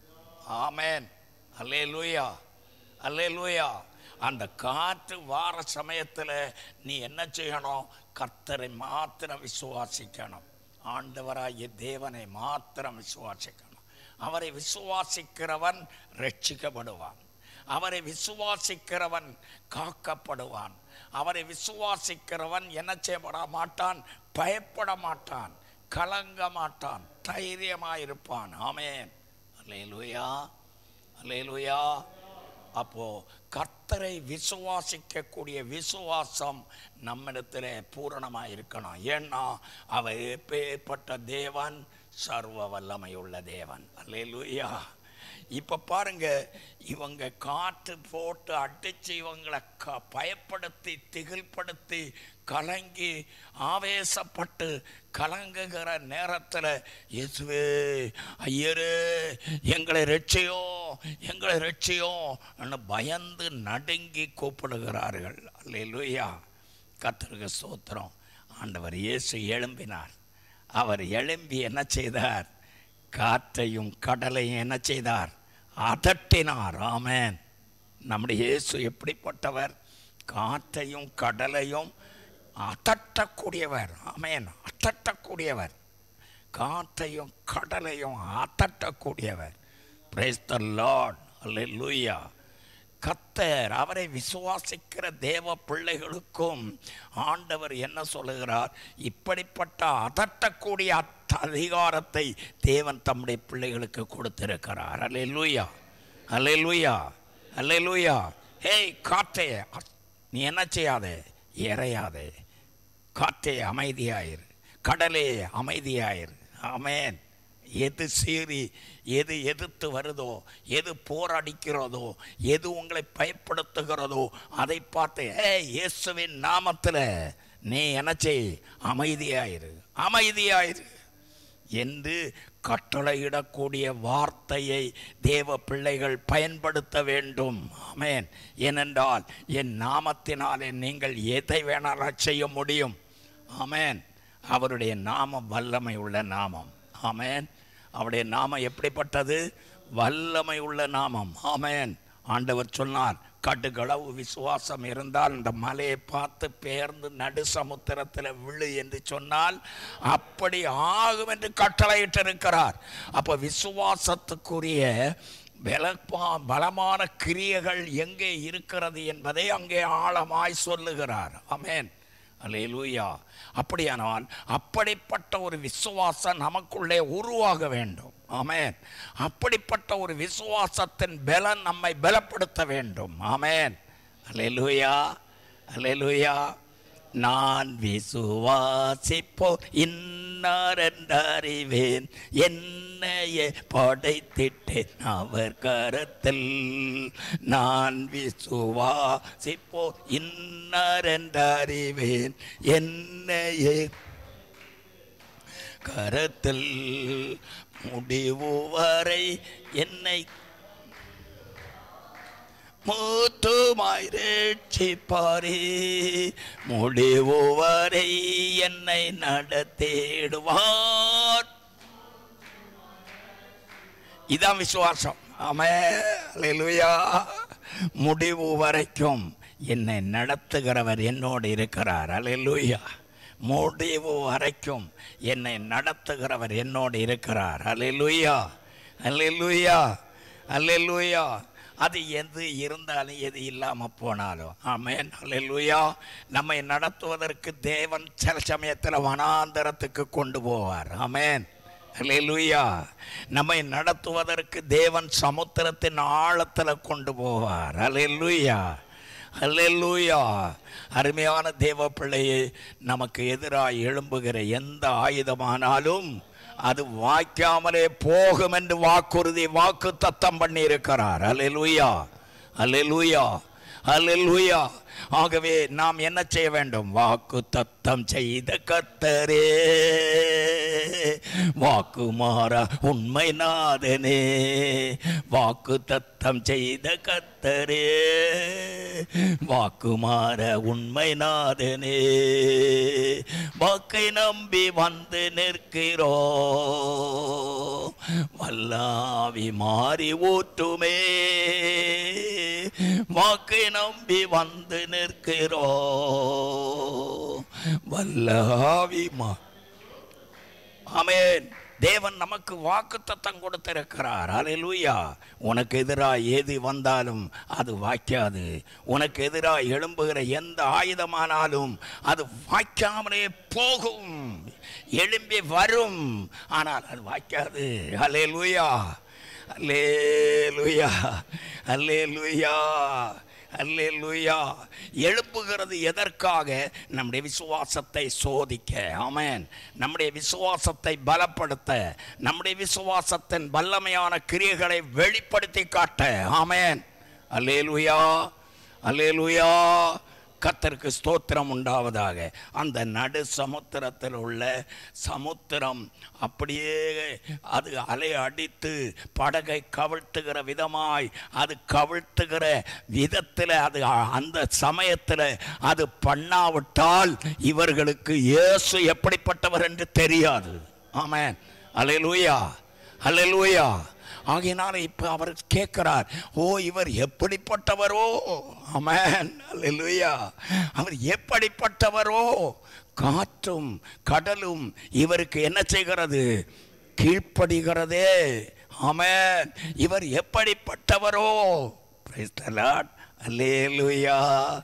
ஆமென் அல்லே லூயா அல்லே லூயா அந்த காற்று வார சமயத்தில் நீ என்ன செய்யணும் கர்த்தரை மாத்திரம் விசுவாசிக்கணும் ஆண்டவராகிய தேவனை மாத்திரம் விசுவாசிக்கணும் அவரை விசுவாசிக்கிறவன் ரட்சிக்கப்படுவான் அவரை விசுவாசிக்கிறவன் காக்கப்படுவான் அவரை விசுவாசிக்கிறவன் என்ன செய்யப்பட மாட்டான் பயப்பட மாட்டான் கலங்க மாட்டான் தைரியமாயிருப்பான் ஆமென் அல்லேலூயா அல்லேலூயா அப்போ கர்த்தரை விசுவாசிக்கக்கூடிய விசுவாசம் நம்மிடத்தில் பூரணமாக இருக்கணும் ஏன்னா அவர் எப்பேற்பட்ட தேவன் சர்வ வல்லமையுள்ள தேவன் அல்லேலூயா இப்போ பாருங்க இவங்க காற்று போட்டு அடிச்சு இவங்களை க பயப்படுத்தி திகில்படுத்தி கலங்கி ஆவேசப்பட்டு கலங்குகிற நேரத்தில் இயேசுவே ஐயரே எங்களை ரட்சியோ எங்களை ரட்சியோ பயந்து நடுங்கி கூப்பிடுகிறார்கள் அல்லேலூயா கர்த்தருக்கு ஸ்தோத்திரம் ஆண்டவர் இயேசு எழும்பினார் அவர் எழும்பி என்ன செய்தார் காற்றையும் கடலையும் என்ன செய்தார் அதட்டினார் ஆமென் நம்முடைய இயேசு எப்படிப்பட்டவர் காற்றையும் கடலையும் அதட்டக்கூடியவர் ஆமென் அதட்டக்கூடியவர் காற்றையும் கடலையும் அதட்டக்கூடியவர் பிரைஸ் த லார்ட் அல்லேலூயா கத்தர் அவரை விசுவாசிக்கிற தேவ பிள்ளைகளுக்கும் ஆண்டவர் என்ன சொல்லுகிறார் இப்படிப்பட்ட அதட்டக்கூடிய அத்த அதிகாரத்தை தேவன் தம்முடைய பிள்ளைகளுக்கு கொடுத்திருக்கிறார் அல்லேலூயா அல்லேலூயா அல்லேலூயா ஹேய் காற்றே நீ என்ன செய்யாதே இறையாதே காற்றே அமைதியாயிரு கடலே அமைதியாயிரு ஆமென் எது சீறி எது எதிர்த்து வருதோ எது போராடிக்கிறதோ எது உங்களை பயப்படுத்துகிறதோ அதை பார்த்து ஏ இயேசுவின் நாமத்தில் நீ என்ன செய் அமைதியாயிரு அமைதியாயிரு என்று கட்டளையிடக்கூடிய வார்த்தையை தேவ பிள்ளைகள் பயன்படுத்த வேண்டும் ஆமென் ஏனென்றால் என் நாமத்தினாலே நீங்கள் எதை வேணாலும் செய்ய முடியும் ஆமென் அவருடைய நாமம் வல்லமை உள்ள நாமம் ஆமென் அவருடைய நாமம் எப்படிப்பட்டது வல்லமை உள்ள நாமம் ஆமென் ஆண்டவர் சொன்னார் கடுகளவு விசுவாசம் இருந்தால் இந்த மலையை பார்த்து பெயர்ந்து நடு சமுத்திரத்தில் விழு என்று சொன்னால் அப்படி ஆகும் என்று கட்டளையிட்டிருக்கிறார் அப்போ விசுவாசத்துக்குரிய பலப்பா பலமான கிரியைகள் எங்கே இருக்கிறது என்பதை அங்கே ஆழமாய் சொல்லுகிறார் ஆமென் அல்லேலூயா அப்படியானால் அப்படிப்பட்ட ஒரு விசுவாசம் நமக்குள்ளே உருவாக வேண்டும் ஆமென் அப்படிப்பட்ட ஒரு விசுவாசத்தின் பலன் நம்மை பலப்படுத்த வேண்டும் ஆமென் அல்லேலூயா அல்லேலூயா நான் விசுவாசிப்போ இன்னாரென்றறிவேன் என்னையே படைத்திட்டேன் அவர் கரத்தில் நான் விசுவாசிப்போ இன்னாரென்றறிவேன் என்னையே கரத்தில் முடிவு வரை என்னை மூத்துமாய் ரட்சிப்பாரே முடிவு வரை என்னை நடத்திடுவார் இதான் விசுவாசம் ஆமென் முடிவு வரைக்கும் என்னை நடத்துகிறவர் என்னோடு இருக்கிறார் அல்லேலூயா முடிவு வரைக்கும் என்னை நடத்துகிறவர் என்னோடு இருக்கிறார் அல்லேலூயா அல்லேலூயா அல்லேலூயா அது எது இருந்தாலும் எது இல்லாமல் போனாலும் ஆமென் அல்லேலூயா நம்மை நடத்துவதற்கு தேவன் சில சமயத்தில் வனாந்தரத்துக்கு கொண்டு போவார் ஆமென் அல்லேலூயா நம்மை நடத்துவதற்கு தேவன் சமுத்திரத்தின் ஆழத்தில் கொண்டு போவார் அல்லேலூயா அல்லேலூயா அருமையான தேவ பிள்ளையே நமக்கு எதிராக எழும்புகிற எந்த ஆயுதமானாலும் அது வாய்க்காமலே போகும் என்று வாக்குறுதி வாக்கு தத்தம் பண்ணி இருக்கிறார் அல்லேலூயா அல்லேலூயா அல்லேலூயா ஆகவே நாம் என்ன செய்ய வேண்டும் வாக்கு தத்தம் செய்த கத்தரே வாக்கு மாற உண்மை நாதனே வாக்கு தத்தம் செய்த கத்தரே வாக்கு மாற உண்மை நாதனே வாக்கை நம்பி வந்து நிற்கிறோ வல்லாவி மாறி ஊற்றுமே வாக்கை நம்பி வந்து நிற்கிறோ வல்லாவி மா ஆமென் தேவன் நமக்கு வாக்குத்தத்தம் கொடுத்திருக்கிறார் அல்லேலூயா உனக்கு எதிராக ஏது வந்தாலும் அது வாய்க்காது உனக்கு எதிராக எழும்புகிற எந்த ஆயுதமானாலும் அது வாய்க்காமலே போகும் எழும்பி வரும் ஆனால் அது வாய்க்காது அல்லேலூயா அல்லேலூயா அல்லேலூயா அல்லேலூயா எழுப்புகிறது எதற்காக நம்முடைய விசுவாசத்தை சோதிக்க ஆமென் நம்முடைய விசுவாசத்தை பலப்படுத்த நம்முடைய விசுவாசத்தின் வல்லமையான கிரியைகளை வெளிப்படுத்தி காட்ட ஆமென் அல்லேலூயா அல்லேலூயா கத்தருக்கு ஸ்தோத்திரம் உண்டாவதாக அந்த நடு சமுத்திரத்தில் உள்ள சமுத்திரம் அப்படியே அது அலை அடித்து படகை கவிழ்த்துகிற விதமாய் அது கவிழ்த்துகிற விதத்தில் அது அ- அந்த சமயத்தில் அது பண்ணாவிட்டால் இவர்களுக்கு இயேசு எப்படிப்பட்டவர் என்று தெரியாது ஆமென் அல்லேலூயா அல்லேலூயா ஆகையினால இப்ப அவர் கேட்கிறார் ஓ இவர் எப்படிப்பட்டவரோ ஆமென் அல்லேலூயா அவர் எப்படிப்பட்டவரோ காற்றும் கடலும் இவருக்கு என்ன செய்கிறது கீழ்ப்படுகிறதே ஆமென் இவர் எப்படிப்பட்டவரோ Praise the Lord. அல்லேலூயா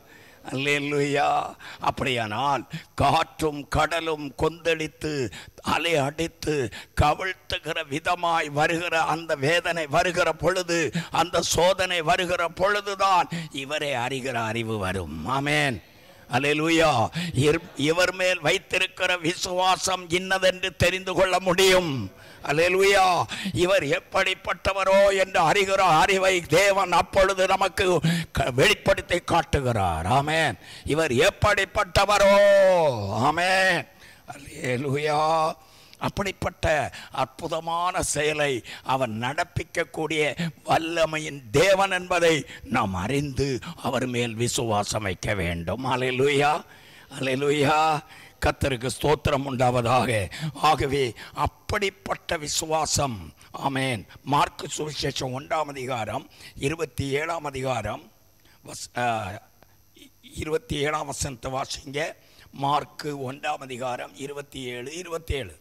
அல்லேலூயா அப்படியானால் காற்றும் கடலும் கொந்தளித்து அலை அடித்து கவிழ்த்துகிற விதமாய் வருகிற அந்த வேதனை வருகிற பொழுது அந்த சோதனை வருகிற பொழுதுதான் இவரை அறிகிற அறிவு வரும் ஆமென் அல்லேலூயா இர்- இவர் மேல் வைத்திருக்கிற விசுவாசம் இன்னதென்று தெரிந்து கொள்ள முடியும் அல்லேலூயா இவர் எப்படிப்பட்டவரோ என்று அறிகிற அறிவை தேவன் அப்பொழுது நமக்கு க- வெளிப்படுத்தி காட்டுகிறார் ஆமென் இவர் எப்படிப்பட்டவரோ ஆமென் அல்லேலூயா அப்படிப்பட்ட அற்புதமான செயலை அவன் நடப்பிக்கக்கூடிய வல்லமையின் தேவன் என்பதை நாம் அறிந்து அவர் மேல் விசுவாசம் வைக்க வேண்டும் அலையலுயா அலையலுயா கத்தருக்கு ஸ்தோத்திரம் உண்டாவதாக ஆகவே அப்படிப்பட்ட விசுவாசம் ஆமென் மார்க்கு சுவிசேஷம் ஒன்றாம் அதிகாரம் இருபத்தி ஏழாம் அதிகாரம் வஸ் ஆ, இருபத்தி ஏழாம் வசனத்தை வாசிங்க மார்க்கு ஒன்றாம் அதிகாரம் இருபத்தி ஏழு இருபத்தி ஏழு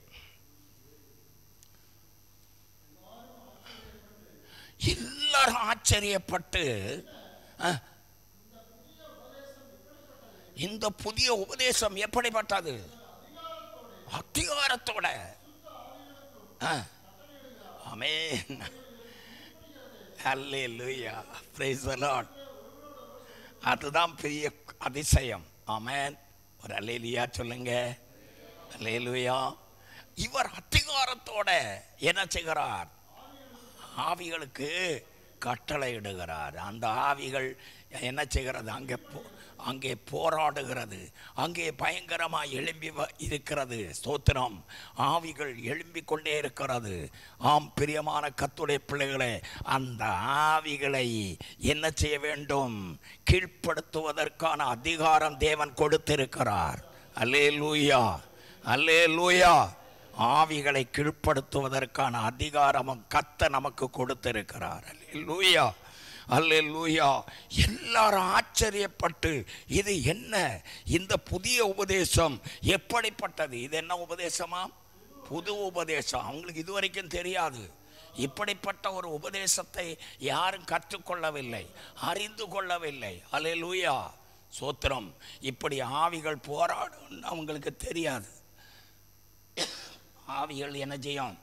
எல்லாரும் ஆச்சரியப்பட்டு அஹ், இந்த புதிய உபதேசம் எப்படிப்பட்டது அதிகாரத்தோட அஹ், ஆமென் அல்லேலூயா praise the lord அதுதான் பெரிய அதிசயம் ஆமென் ஒரு அல்லேலியா சொல்லுங்க அல்லேலூயா இவர் அதிகாரத்தோட என்ன செய்கிறார் ஆவிகளுக்கு கட்டளையிடுகிறார் அந்த ஆவிகள் என்ன செய்கிறது அங்கே போ- அங்கே போராடுகிறது அங்கே பயங்கரமாக எழும்பி வ- இருக்கிறது ஸ்தோத்திரம் ஆவிகள் எழும்பிக் கொண்டே இருக்கிறது ஆம் பிரியமான கத்துடைய பிள்ளைகளே அந்த ஆவிகளை என்ன செய்ய வேண்டும் கீழ்ப்படுத்துவதற்கான அதிகாரம் தேவன் கொடுத்திருக்கிறார் அல்லே லூயா அல்லே லூயா ஆவிகளை கீழ்ப்படுத்துவதற்கான அதிகாரமும் கத்த நமக்கு கொடுத்திருக்கிறார் லூயா அல்லே லூயா எல்லாரும் ஆச்சரியப்பட்டு இது என்ன இந்த புதிய உபதேசம் எப்படிப்பட்டது இது என்ன உபதேசமா புது உபதேசம் அவங்களுக்கு இதுவரைக்கும் தெரியாது இப்படிப்பட்ட ஒரு உபதேசத்தை யாரும் கற்றுக்கொள்ளவில்லை அறிந்து கொள்ளவில்லை அல்லே லூயா சோத்திரம் இப்படி ஆவிகள் போராடும் அவங்களுக்கு தெரியாது ஆவிகள் என்ன செய்யும்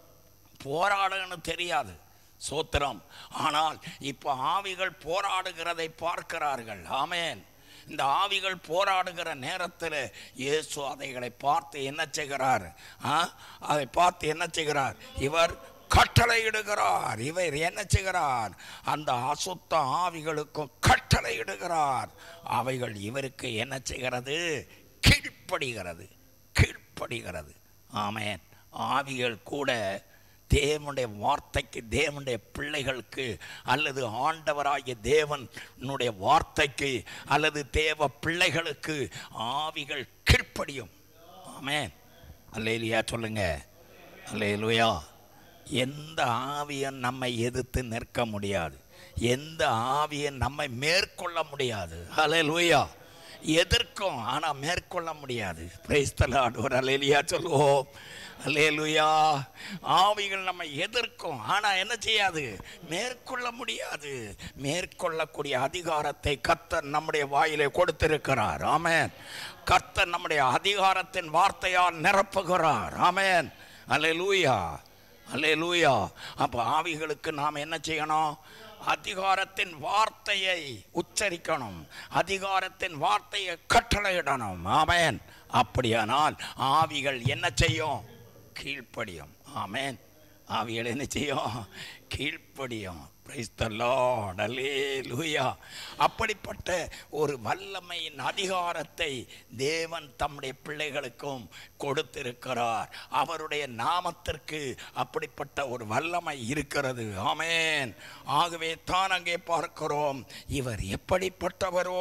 போராடுன்னு தெரியாது சோத்திரம் ஆனால் இப்போ ஆவிகள் போராடுகிறதை பார்க்கிறார்கள் ஆமென் இந்த ஆவிகள் போராடுகிற நேரத்தில் இயேசு அதைகளை பார்த்து என்ன செய்கிறார் ஆ? அதை பார்த்து என்ன செய்கிறார் இவர் கட்டளையிடுகிறார் இவர் என்ன செய்கிறார் அந்த அசுத்த ஆவிகளுக்கும் கட்டளையிடுகிறார் அவைகள் இவருக்கு என்ன செய்கிறது கீழ்ப்படுகிறது கீழ்ப்படுகிறது ஆமென் ஆவிகள் கூட தேவனுடைய வார்த்தைக்கு தேவனுடைய பிள்ளைகளுக்கு அல்லது ஆண்டவராகிய தேவனுடைய வார்த்தைக்கு அல்லது தேவ பிள்ளைகளுக்கு ஆவிகள் கீழ்ப்படியும் ஆமென் அல்லேலியா சொல்லுங்க அல்லேலுயா எந்த ஆவியன் நம்மை எதிர்த்து நிற்க முடியாது எந்த ஆவியன் நம்மை மேற்கொள்ள முடியாது அல்லேலூயா எதிர்க்கும் ஆனால் மேற்கொள்ள முடியாது பிரைஸ்தலாட் ஒரு அலேலியா சொல்லுவோம் அல்லேலுயா ஆவிகள் நம்ம எதிர்க்கும் ஆனால் என்ன செய்யாது மேற்கொள்ள முடியாது மேற்கொள்ளக்கூடிய அதிகாரத்தை கர்த்தர் நம்முடைய வாயிலே கொடுத்திருக்கிறார் ஆமென் கர்த்தர் நம்முடைய அதிகாரத்தின் வார்த்தையால் நிரப்புகிறார் ஆமென் அல்லேலூயா அல்லேலூயா அப்போ ஆவிகளுக்கு நாம் என்ன செய்யணும் அதிகாரத்தின் வார்த்தையை உச்சரிக்கணும் அதிகாரத்தின் வார்த்தையை கட்டளையிடணும் ஆமென் அப்படியானால் ஆவிகள் என்ன செய்யும் கீழ்ப்படியும் ஆமென் ஆவிகள் என்ன செய்யும் கீழ்ப்படியும் Praise the Lord. Hallelujah. அப்படிப்பட்ட ஒரு வல்லமையின் அதிகாரத்தை தேவன் தம்முடைய பிள்ளைகளுக்கும் கொடுத்திருக்கிறார் அவருடைய நாமத்திற்கு அப்படிப்பட்ட ஒரு வல்லமை இருக்கிறது ஆமென் ஆகவே தான் அங்கே பார்க்கிறோம் இவர் எப்படிப்பட்டவரோ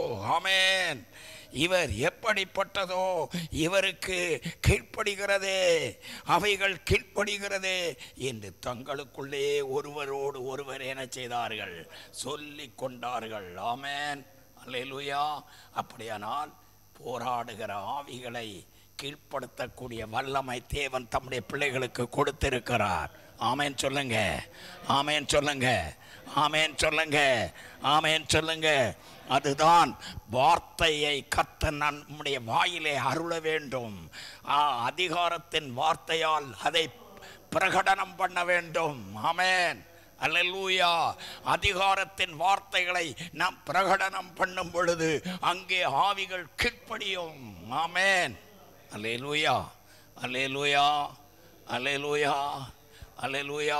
ஆமென் இவர் எப்படிப்பட்டதோ இவருக்கு கீழ்ப்படுகிறதே அவைகள் கீழ்ப்படுகிறதே என்று தங்களுக்குள்ளே ஒருவரோடு ஒருவர் என செய்தார்கள் சொல்லிக் கொண்டார்கள் ஆமென் அல்லேலூயா அப்படியானால் போராடுகிற ஆவிகளை கீழ்ப்படுத்தக்கூடிய வல்லமை தேவன் தம்முடைய பிள்ளைகளுக்கு கொடுத்திருக்கிறார் ஆமேன் சொல்லுங்க ஆமேன் சொல்லுங்க ஆமேன் சொல்லுங்க ஆமேன் சொல்லுங்க அதுதான் வார்த்தையை கத்த நம்முடைய வாயிலே அருள வேண்டும் ஆ, அதிகாரத்தின் வார்த்தையால் அதை பிரகடனம் பண்ண வேண்டும் ஆமேன் அல்லேலூயா அதிகாரத்தின் வார்த்தைகளை நாம் பிரகடனம் பண்ணும் பொழுது அங்கே ஆவிகள் கீழ்ப்படியும் ஆமேன் அல்லேலூயா அல்லேலூயா அல்லேலூயா அல்லேலூயா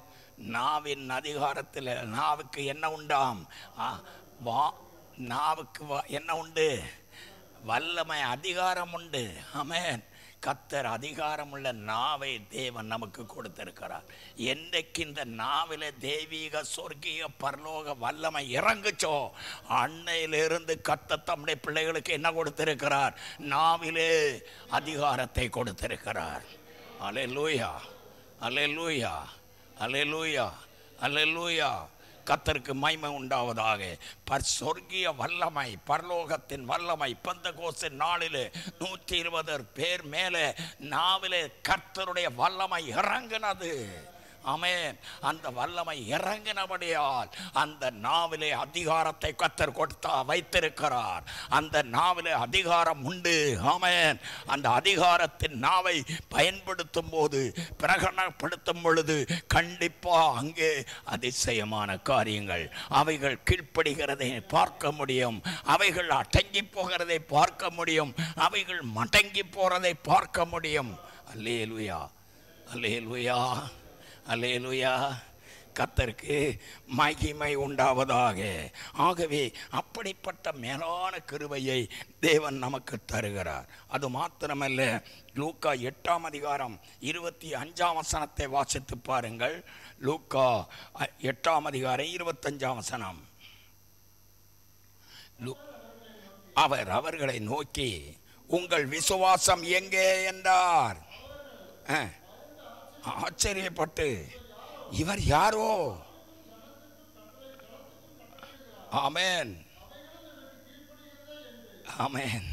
நாவின் அதிகாரத்தில் நாவுக்கு என்ன உண்டாம் ஆ, வா நாவுக்கு வா- என்ன உண்டு வல்லமை அதிகாரம் உண்டு ஆமென் கத்தர் அதிகாரமுள்ள நாவை தேவன் நமக்கு கொடுத்திருக்கிறார் என்றைக்கு இந்த நாவில தெய்வீக சொர்க்கீக பரலோக வல்லமை இறங்குச்சோ அன்னையிலிருந்து கத்த தம்முடைய பிள்ளைகளுக்கு என்ன கொடுத்திருக்கிறார் நாவிலே அதிகாரத்தை கொடுத்திருக்கிறார் அலே லூயா அலே லூயா அலே லூயா அலே லூயா கத்தருக்கு மைமை உண்டாவதாக பர் சொர்க்கிய வல்லமை பரலோகத்தின் வல்லமை பந்த கோசின் நாளிலே நூற்றி இருபது பேர் மேலே நாவிலே கர்த்தருடைய வல்லமை இறங்கினது ஆமென் அந்த வல்லமை இறங்கினபடியால் அந்த நாவிலே அதிகாரத்தை கத்தர் கொடுத்தா வைத்திருக்கிறார் அந்த நாவிலே அதிகாரம் உண்டு ஆமென் அந்த அதிகாரத்தின் நாவை பயன்படுத்தும் போது பிரகடனப்படுத்தும் பொழுது கண்டிப்பா அங்கே அதிசயமான காரியங்கள் அவைகள் கீழ்ப்படுகிறதை பார்க்க முடியும் அவைகள் அடங்கி போகிறதை பார்க்க முடியும் அவைகள் மடங்கி போறதை பார்க்க முடியும் அல்லேலுயா அல்லேலுயா அல்லேலுயா கத்தருக்கு மகிமை உண்டாவதாக ஆகவே அப்படிப்பட்ட மேலான கிருபையை தேவன் நமக்கு தருகிறார் அது மாத்திரமல்ல லூக்கா எட்டாம் அதிகாரம் இருபத்தி அஞ்சாம் வசனத்தை வாசித்து பாருங்கள் லூக்கா அ, எட்டாம் அதிகாரம் இருபத்தஞ்சாம் வசனம் லூ- அவர் அவர்களை நோக்கி உங்கள் விசுவாசம் எங்கே என்றார் ஆ, ஆச்சரியப்பட்டு இவர் யாரோ ஆமென் ஆமென்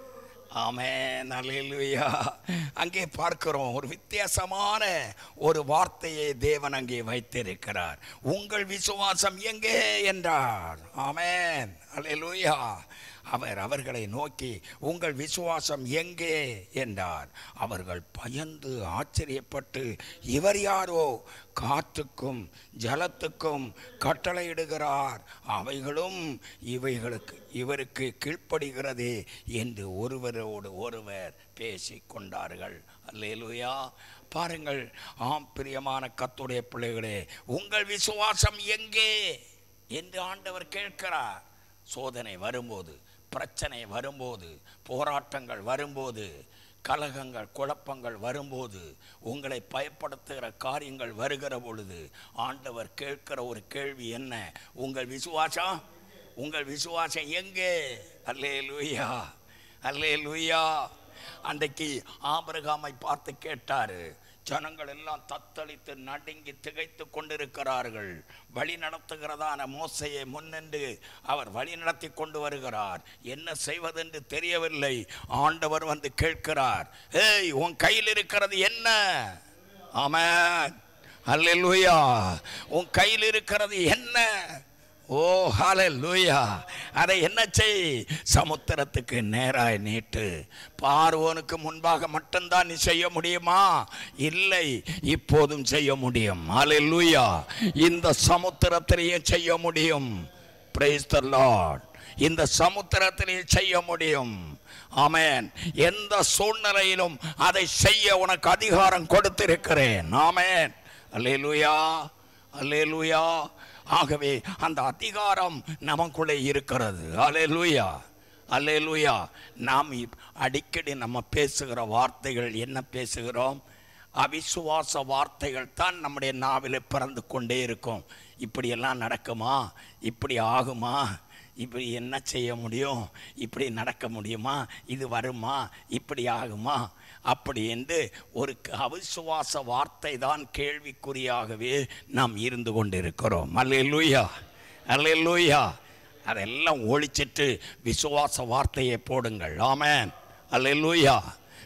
ஆமென் அல்லேலூயா அங்கே பார்க்கிறோம் ஒரு வித்தியாசமான ஒரு வார்த்தையை தேவன் அங்கே வைத்திருக்கிறார் உங்கள் விசுவாசம் எங்கே என்றார் ஆமென் அல்லேலூயா அவர் அவர்களை நோக்கி உங்கள் விசுவாசம் எங்கே என்றார் அவர்கள் பயந்து ஆச்சரியப்பட்டு இவர் யாரோ காற்றுக்கும் ஜலத்துக்கும் கட்டளையிடுகிறார் அவைகளும் இவைகளுக்கு இவருக்கு கீழ்ப்படுகிறதே என்று ஒருவரோடு ஒருவர் பேசிக் கொண்டார்கள் அல்லேலூயா பாருங்கள் ஆம் பிரியமான கத்துடைய பிள்ளைகளே உங்கள் விசுவாசம் எங்கே என்று ஆண்டவர் கேட்கிறார் சோதனை வரும்போது பிரச்சனை வரும்போது போராட்டங்கள் வரும்போது கலகங்கள் குழப்பங்கள் வரும்போது உங்களை பயப்படுத்துகிற காரியங்கள் வருகிற பொழுது ஆண்டவர் கேட்கிற ஒரு கேள்வி என்ன உங்கள் விசுவாசம் உங்கள் விசுவாசம் எங்கே அல்லே லூயா அல்லே லூயா அன்றைக்கு ஆபிரகாமை பார்த்து கேட்டாரு ஜனங்கள் எல்லாம் தத்தளித்து நடுங்கி திகைத்து கொண்டிருக்கிறார்கள் வழி நடத்துகிறதான மோசையை முன்னின்று அவர் வழி நடத்தி கொண்டு வருகிறார் என்ன செய்வதென்று தெரியவில்லை ஆண்டவர் வந்து கேட்கிறார் ஏய் உன் கையில் இருக்கிறது என்ன ஆமென் அல்லேலூயா உன் கையில் இருக்கிறது என்ன ஓ ஹalleluya அதை என்ன செய் சமுத்திரத்துக்கு நேராய் நீட்டு பார்வோனுக்கு முன்பாக மட்டும்தான் நீ செய்ய முடியுமா இல்லை இப்போதும் செய்ய முடியும் ஹalleluya இந்த சமுத்திரத்திலேயே செய்ய முடியும் praise the lord இந்த சமுத்திரத்திலே செய்ய முடியும் ஆமென் எந்த சூழ்நிலையிலும் அதை செய்ய உனக்கு அதிகாரம் கொடுத்திருக்கிறேன் ஆமென் அல்லேலூயா அல்லேலூயா ஆகவே அந்த அதிகாரம் நமக்குள்ளே இருக்கிறது அல்லேலூயா அல்லேலூயா நாம் இப்- அடிக்கடி நம்ம பேசுகிற வார்த்தைகள் என்ன பேசுகிறோம் அவிசுவாச வார்த்தைகள் தான் நம்முடைய நாவிலே பிறந்து கொண்டே இருக்கும் இப்படியெல்லாம் நடக்குமா இப்படி ஆகுமா இப்படி என்ன செய்ய முடியும் இப்படி நடக்க முடியுமா இது வருமா இப்படி ஆகுமா அப்படி என்று ஒரு க- அவிசுவாச வார்த்தை தான் கேள்விக்குறியாகவே நாம் இருந்து கொண்டிருக்கிறோம் அல்லேலூயா அல்லேலூயா அதெல்லாம் ஒழிச்சிட்டு விசுவாச வார்த்தையை போடுங்கள் ஆமென் அல்லேலூயா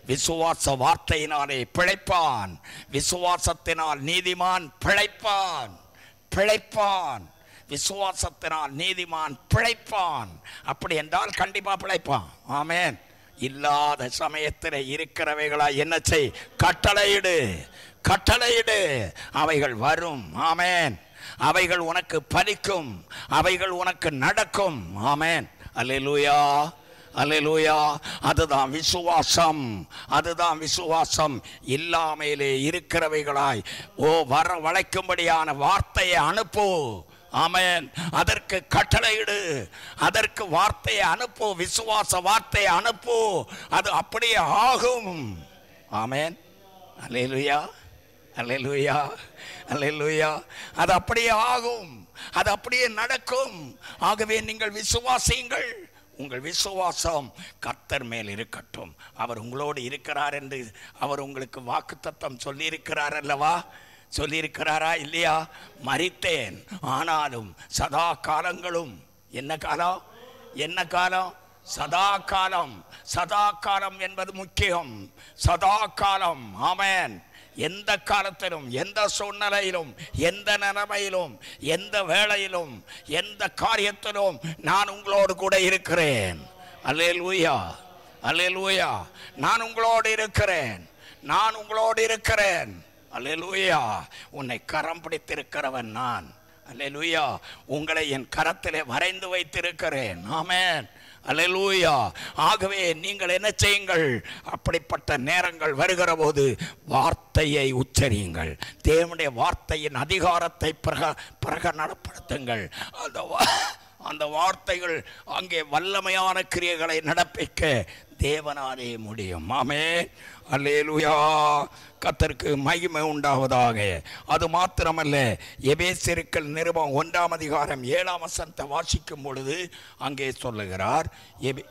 விசுவாச வார்த்தையினாலே பிழைப்பான் விசுவாசத்தினால் நீதிமான் பிழைப்பான் பிழைப்பான் விசுவாசத்தினால் நீதிமான் பிழைப்பான் அப்படி என்றால் கண்டிப்பா பிழைப்பான் ஆமென் இல்லாத சமயத்தில் இருக்கிறவைகளா என்ன செய் கட்டளையிடு கட்டளையிடு அவைகள் வரும் ஆமென் அவைகள் உனக்கு பலிக்கும் அவைகள் உனக்கு நடக்கும் ஆமென் அல்லேலூயா அல்லேலூயா அதுதான் விசுவாசம் அதுதான் விசுவாசம் இல்லாமையிலே இருக்கிறவைகளாய் ஓ வர வளைக்கும்படியான வார்த்தையை அனுப்பு ஆமென் அதற்கு கட்டளையிடு அதற்கு வார்த்தையை அனுப்பு விசுவாச வார்த்தையை அனுப்பு அது அப்படியே ஆகும் ஆமென் அல்லேலூயா அல்லேலூயா அல்லேலூயா அது அப்படியே ஆகும் அது அப்படியே நடக்கும் ஆகவே நீங்கள் விசுவாசியுங்கள் உங்கள் விசுவாசம் கர்த்தர் மேல் இருக்கட்டும் அவர் உங்களோடு இருக்கிறார் என்று அவர் உங்களுக்கு வாக்குத்தத்தம் சொல்லியிருக்கிறார் அல்லவா சொல்லியிருக்கிறாரா இல்லையா மறித்தேன் ஆனாலும் சதா காலங்களும் என்ன காலம் என்ன காலம் சதா காலம் சதா காலம் என்பது முக்கியம் சதா காலம் ஆமென் எந்த காலத்திலும் எந்த சூழ்நிலையிலும் எந்த நிலைமையிலும் எந்த வேளையிலும் எந்த காரியத்திலும் நான் உங்களோடு கூட இருக்கிறேன் அல்லேலூயா அல்லேலூயா நான் உங்களோடு இருக்கிறேன் நான் உங்களோடு இருக்கிறேன் அல்லேலூயா உன்னை கரம் பிடித்திருக்கிறவன் நான் அல்லேலூயா உங்களை என் கரத்திலே வரைந்து வைத்திருக்கிறேன் ஆமென் அல்லேலூயா ஆகவே நீங்கள் என்ன செய்யுங்கள் அப்படிப்பட்ட நேரங்கள் வருகிற போது வார்த்தையை உச்சரியுங்கள் தேவனுடைய வார்த்தையின் அதிகாரத்தை பிரக பிரகடனப்படுத்துங்கள் அந்த வா- அந்த வார்த்தைகள் அங்கே வல்லமையான கிரியைகளை நடப்பிக்க தேவனாலே முடியும் ஆமே அல்லேலூயா கத்தருக்கு மகிமை உண்டாவதாக அது மாத்திரமல்ல எபேசிருக்கள் நிருபம் ஒன்றாம் அதிகாரம் ஏழாம் வசனத்தை வாசிக்கும் பொழுது அங்கே சொல்லுகிறார் எபே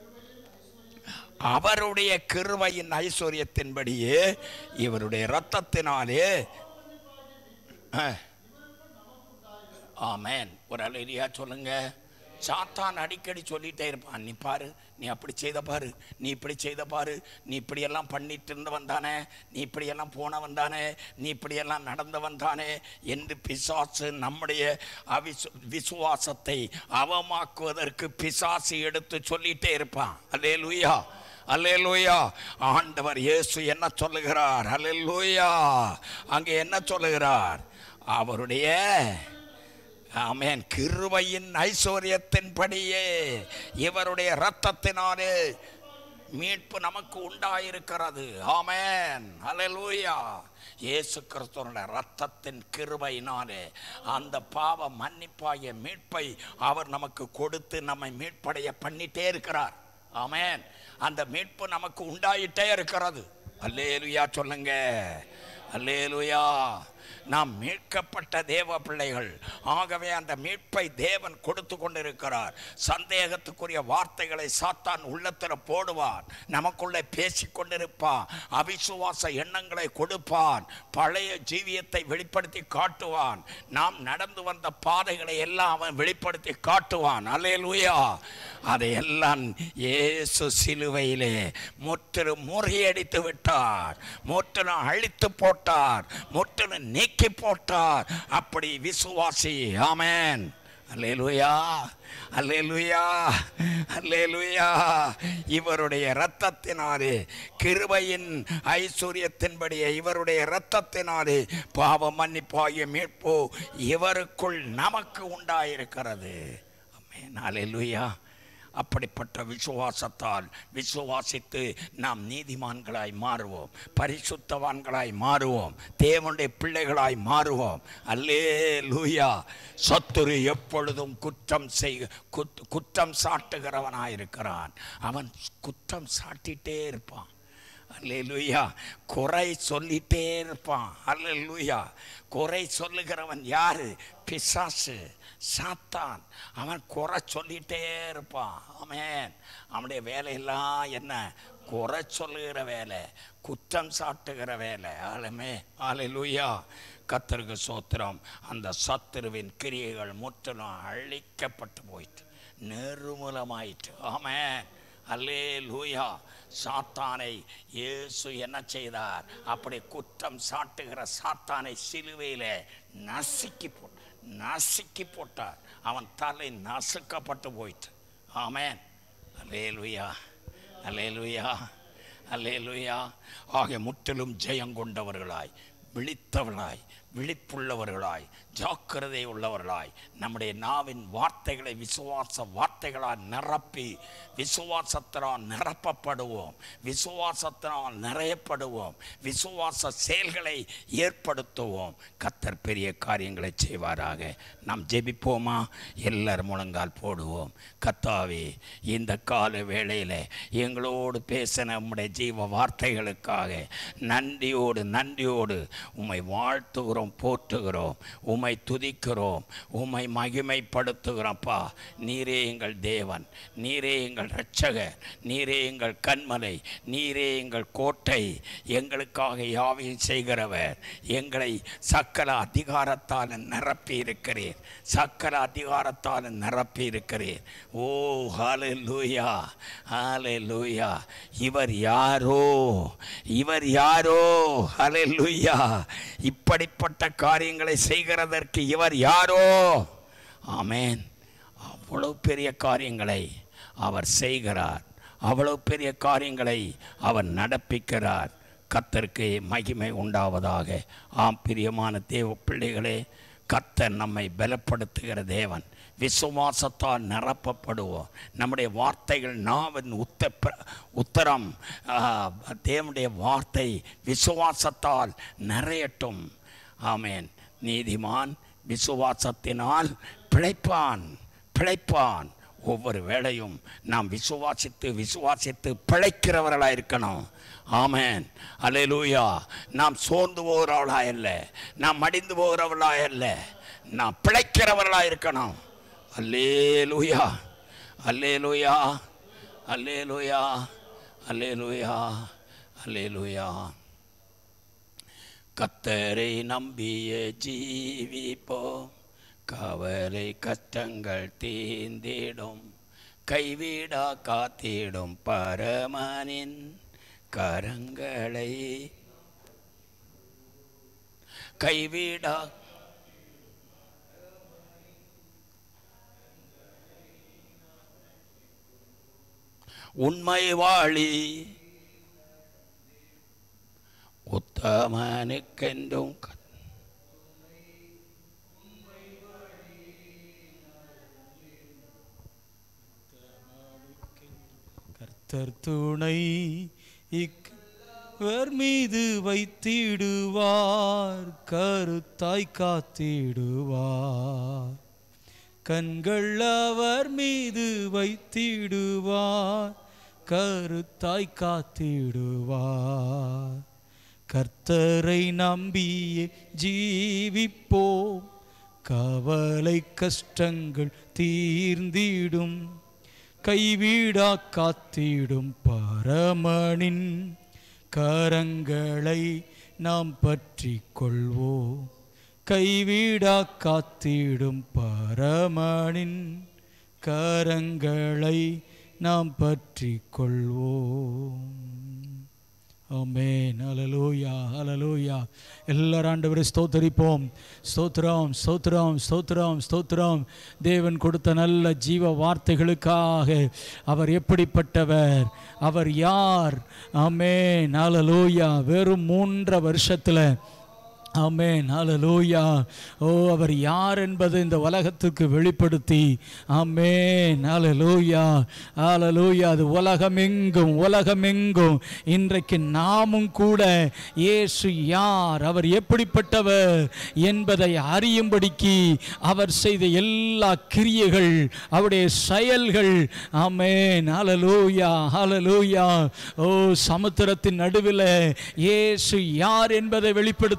அவருடைய கிருபையின் ஐஸ்வர்யத்தின்படியே இவருடைய இரத்தத்தினாலே அஹ், ஆமென் ஒரு அலையிலியா சொல்லுங்க சாத்தான் அடிக்கடி சொல்லிட்டே இருப்பான் நீ பாரு நீ அப்படி செய்த பாரு நீ இப்படி செய்த பாரு நீ இப்படியெல்லாம் பண்ணிட்டு இருந்தவன் தானே நீ இப்படியெல்லாம் போனவன் தானே நீ இப்படியெல்லாம் நடந்தவன் தானே என்று பிசாசு நம்முடைய அவிசு விசுவாசத்தை அவமாக்குவதற்கு பிசாசு எடுத்து சொல்லிட்டே இருப்பான் அல்லே லூயா அல்லேலூயா ஆண்டவர் இயேசு என்ன சொல்லுகிறார் அல்லேலூயா அங்கே என்ன சொல்லுகிறார் அவருடைய ஆமென் கிருபையின் ஐஸ்வர்யத்தின்படியே இவருடைய இரத்தத்தினாலே மீட்பு நமக்கு உண்டாயிருக்கிறது ஆமென் அல்லேலூயா இயேசு கிறிஸ்துவனுடைய ரத்தத்தின் கிருபையினாலே அந்த பாவ மன்னிப்பாகிய மீட்பை அவர் நமக்கு கொடுத்து நம்மை மீட்படைய பண்ணிட்டே இருக்கிறார் ஆமென் அந்த மீட்பு நமக்கு உண்டாயிட்டே இருக்கிறது அல்லேலுயா சொல்லுங்க அல்லேலுயா நாம் மீட்கப்பட்ட தேவ பிள்ளைகள் ஆகவே அந்த மீட்பை தேவன் கொடுத்து கொண்டிருக்கிறார் சந்தேகத்துக்குரிய வார்த்தைகளை சாத்தான் உள்ளத்தில் போடுவான் நமக்குள்ளே பேசி கொண்டிருப்பான் அவிசுவாச எண்ணங்களை கொடுப்பான் பழைய ஜீவியத்தை வெளிப்படுத்தி காட்டுவான் நாம் நடந்து வந்த பாதைகளை எல்லாம் அவன் வெளிப்படுத்தி காட்டுவான் அல்லேலூயா அதையெல்லாம் இயேசு சிலுவையிலே முற்றிலும் முறியடித்து விட்டார் முற்றிலும் அழித்து போட்டார் முற்றிலும் நீக்கி போட்டார் அப்படி விசுவாசி ஆமென் அல்லேலூயா அல்லேலூயா அல்லேலூயா இவருடைய இரத்தத்தினாலே கிருபையின் ஐஸ்வர்யத்தின்படியே இவருடைய இரத்தத்தினாலே பாவ மன்னிப்பாகிய மீட்பு இவருக்குள் நமக்கு உண்டாயிருக்கிறது ஆமென் அல்லேலூயா அப்படிப்பட்ட விசுவாசத்தால் விசுவாசித்து நாம் நீதிமான்களாய் மாறுவோம் பரிசுத்தவான்களாய் மாறுவோம் தேவனுடைய பிள்ளைகளாய் மாறுவோம் அல்லே லூயா சத்துரு எப்பொழுதும் குற்றம் செய் குத்- குற்றம் சாட்டுகிறவனாயிருக்கிறான் அவன் குற்றம் சாட்டிட்டே இருப்பான் அல்லேலூயா குறை சொல்லிட்டே இருப்பான் அல்லேலூயா குறை சொல்லுகிறவன் யாரு பிசாசு சாத்தான் அவன் குறை சொல்லிட்டே இருப்பான் ஆமென் அவனுடைய வேலையெல்லாம் என்ன குறை சொல்லுகிற வேலை குற்றம் சாட்டுகிற வேலை ஆளுமே ஆலையிலூயா கத்தருக்கு சோத்திரம் அந்த சத்துருவின் கிரியைகள் முற்றிலும் அழிக்கப்பட்டு போயிட்டு நிர்மூலமாயிற்று ஆமென் அல்லே லூயா சாத்தானை இயேசு என்ன செய்தார் அப்படி குற்றம் சாட்டுகிற சாத்தானை சிலுவையில் நசுக்கி போ நசுக்கி போட்டார் அவன் தலை நசுக்கப்பட்டு போயிட்டு ஆமென் அல்லேலுயா அல்லேலுயா அல்லேலுயா ஆகிய முற்றிலும் ஜெயம் கொண்டவர்களாய் விழித்தவர்களாய் விழிப்புள்ளவர்களாய் ஜாக்கிரதை உள்ளவர்களாய் நம்முடைய நாவின் வார்த்தைகளை விசுவாச வார்த்தைகளால் நிரப்பி விசுவாசத்தினால் நிரப்பப்படுவோம் விசுவாசத்தினால் நிறையப்படுவோம் விசுவாச செயல்களை ஏற்படுத்துவோம் கத்தர் பெரிய காரியங்களை செய்வாராக நாம் ஜெபிப்போமா எல்லார் முழங்கால் போடுவோம் கத்தாவே இந்த கால வேளையில் எங்களோடு பேச நம்முடைய ஜீவ வார்த்தைகளுக்காக நன்றியோடு நன்றியோடு உம்மை வாழ்த்துகிறோம் போற்றுகிறோம் உம்மை துதிக்கிறோம் உம்மை மகிமைப்படுத்துகிறோம்ப்பா நீரே எங்கள் தேவன் நீரே எங்கள் இரட்சகர் நீரே எங்கள் கண்மலை நீரே எங்கள் கோட்டை எங்களுக்காக யாவையும் செய்கிறவர் எங்களை சக்கர அதிகாரத்தால் நிரப்பி இருக்கிறீர் சக்கர அதிகாரத்தால் நிரப்பி இருக்கிறீர் ஓ ஹாலே லூயா ஹாலே லூயா இவர் யாரோ இவர் யாரோ ஹலே லூயா இப்படிப்பட்ட காரியங்களை செய்கிறதற்கு இவர் யாரோ ஆமென் அவ்வளவு பெரிய காரியங்களை அவர் செய்கிறார் அவ்வளவு பெரிய காரியங்களை அவர் நடப்பிக்கிறார் கத்தருக்கு மகிமை உண்டாவதாக ஆம் பிரியமான தேவ பிள்ளைகளே கத்தர் நம்மை பலப்படுத்துகிற தேவன் விசுவாசத்தால் நிரப்பப்படுவோம் நம்முடைய வார்த்தைகள் நாவின் உத்த உத்தரம் ஆ, தேவனுடைய வார்த்தை விசுவாசத்தால் நிறையட்டும் ஆமென் நீதிமான் விசுவாசத்தினால் பிழைப்பான் பிழைப்பான் ஒவ்வொரு வேளையும் நாம் விசுவாசித்து விசுவாசித்து பிழைக்கிறவர்களாக இருக்கணும் ஆமென் அல்லேலூயா நாம் சோர்ந்து போகிறவர்களா அல்ல நாம் மடிந்து போகிறவர்களா அல்ல நாம் பிழைக்கிறவர்களாக இருக்கணும் அல்லேலூயா அல்லேலூயா அல்லேலூயா அல்லேலூயா அல்லேலூயா கத்தரை நம்பிய ஜீவிப்போம் கவலை கஷ்டங்கள் தீந்திடும் கைவிடா காத்திடும் பரமனின் கரங்களை கைவிடா உண்மை வாழி உத்தமனுக்கென்றும் க- கர்த்தர் துணை இவர் மீது வைத்திடுவார் கருத்தாய் காத்திடுவார் கண்கள் அவர் மீது வைத்திடுவார் கருத்தாய் காத்திடுவார் கர்த்தரை நம்பியே ஜீவிப்போம் கவலை கஷ்டங்கள் தீர்ந்திடும் கைவிடா காத்திடும் பரமனின் கரங்களை நாம் பற்றி கொள்வோம் கைவிடா காத்திடும் பரமனின் கரங்களை நாம் பற்றி கொள்வோம் ஆமென் ஹalleluya ஹalleluya எல்லாரும் ஆண்டவரை ஸ்தோத்தரிப்போம் ஸ்தோத்திரம் ஸ்தோத்திரம் ஸ்தோத்திரம் ஸ்தோத்திரம் தேவன் கொடுத்த நல்ல ஜீவ வார்த்தைகளுக்காக அவர் எப்படிப்பட்டவர் அவர் யார் ஆமென் ஹalleluya வெறும் மூன்றரை வருஷத்தில் ஆமென் ஹalleluya ஓ அவர் யார் என்பதை இந்த உலகத்துக்கு வெளிப்படுத்தி ஆமென் ஹalleluya ஹalleluya அது உலகமெங்கும் உலகமெங்கும் இன்றைக்கு நாமும் கூட இயேசு யார் அவர் எப்படிப்பட்டவர் என்பதை அறியும்படிக்கு அவர் செய்த எல்லா கிரியைகள் அவருடைய செயல்கள் ஆமென் ஹalleluya ஹalleluya ஓ சமுத்திரத்தின் நடுவில் இயேசு யார் என்பதை வெளிப்படுத்தினார்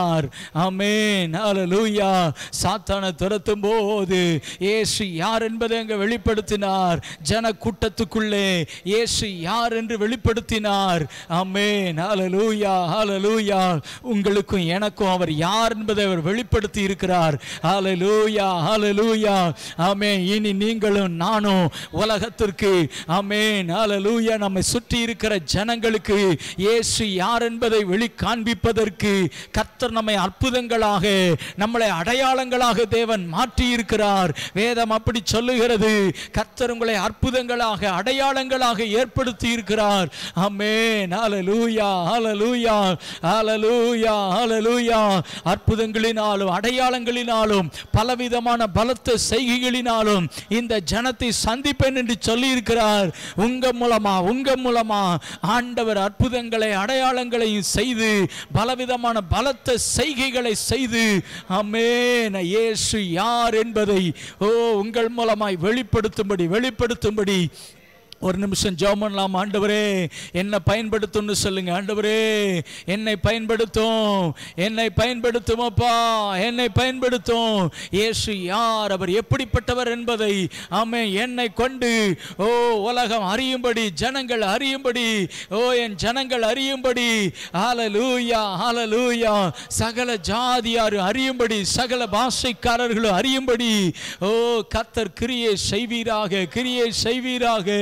வெளிப்படுத்தினார் ஆமென் ஹalleluya சாத்தானை துரத்தும் போது இயேசு யார் என்பதை அங்கே வெளிப்படுத்தினார் ஜன கூட்டத்துக்குள்ளே இயேசு யார் என்று வெளிப்படுத்தினார் ஆமென் ஹalleluya ஹalleluya உங்களுக்கும் எனக்கும் அவர் யார் என்பதை அவர் வெளிப்படுத்தி இருக்கிறார் ஹalleluya ஹalleluya ஆமென் இனி நீங்களும் நானும் உலகத்திற்கு ஆமென் ஹalleluya நம்மை சுற்றி இருக்கிற ஜனங்களுக்கு இயேசு யார் என்பதை வெளி காண்பிப்பதற்கு கர்த்தர் நம்மை அற்புதங்களாக நம்மளை அடையாளங்களாக தேவன் மாற்றி இருக்கிறார் வேதம் அப்படி சொல்லுகிறது கர்த்தர் உங்களை அற்புதங்களாக அடையாளங்களாக ஏற்படுத்தி இருக்கிறார் ஆமென் ஹalleluya ஹalleluya ஹalleluya ஹalleluya அற்புதங்களினாலும் அடையாளங்களினாலும் பலவிதமான பலத்த செய்கைகளினாலும் இந்த ஜனத்தை சந்திப்பேன் என்று சொல்லி இருக்கிறார் உங்க மூலமா உங்க மூலமா ஆண்டவர் அற்புதங்களை அடையாளங்களையும் செய்து பலவிதமான பலத்த செய்கைகளை செய்து அமேன் இயேசு யார் என்பதை ஓ உங்கள் மூலமாய் வெளிப்படுத்தும்படி வெளிப்படுத்தும்படி ஒரு நிமிஷம் ஜெபம் பண்ணலாம் ஆண்டவரே என்னை பயன்படுத்தும்னு சொல்லுங்க ஆண்டவரே என்னை பயன்படுத்தும் என்னை பயன்படுத்தும் அப்பா என்னை பயன்படுத்தும் இயேசு யார் அவர் எப்படிப்பட்டவர் என்பதை ஆமே என்னை கொண்டு ஓ உலகம் அறியும்படி ஜனங்கள் அறியும்படி ஓ என் ஜனங்கள் அறியும்படி ஹalleluya ஹalleluya சகல ஜாதியார் அறியும்படி சகல பாஷைக்காரர்களும் அறியும்படி ஓ கத்தர் கிரியை செய்வீராக கிரியை செய்வீராக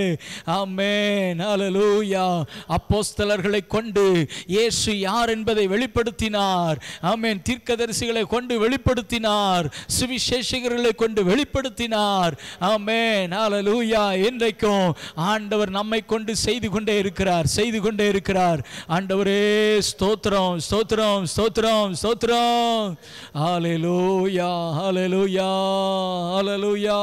ஆமென் ஹalleluya அப்போஸ்தலர்களை கொண்டு இயேசு யார் என்பதை வெளிப்படுத்தினார் ஆமென் தீர்க்கதரிசிகளை கொண்டு வெளிப்படுத்தினார் சுவிசேஷகர்களை கொண்டு வெளிப்படுத்தினார் ஆமென் ஹalleluya இன்றைக்கும் ஆண்டவர் நம்மை கொண்டு செய்து கொண்டே இருக்கிறார் செய்து கொண்டே இருக்கிறார் ஆண்டவரே ஸ்தோத்திரம் ஸ்தோத்திரம் ஸ்தோத்திரம் ஸ்தோத்திரம் ஹalleluya ஹalleluya ஹalleluya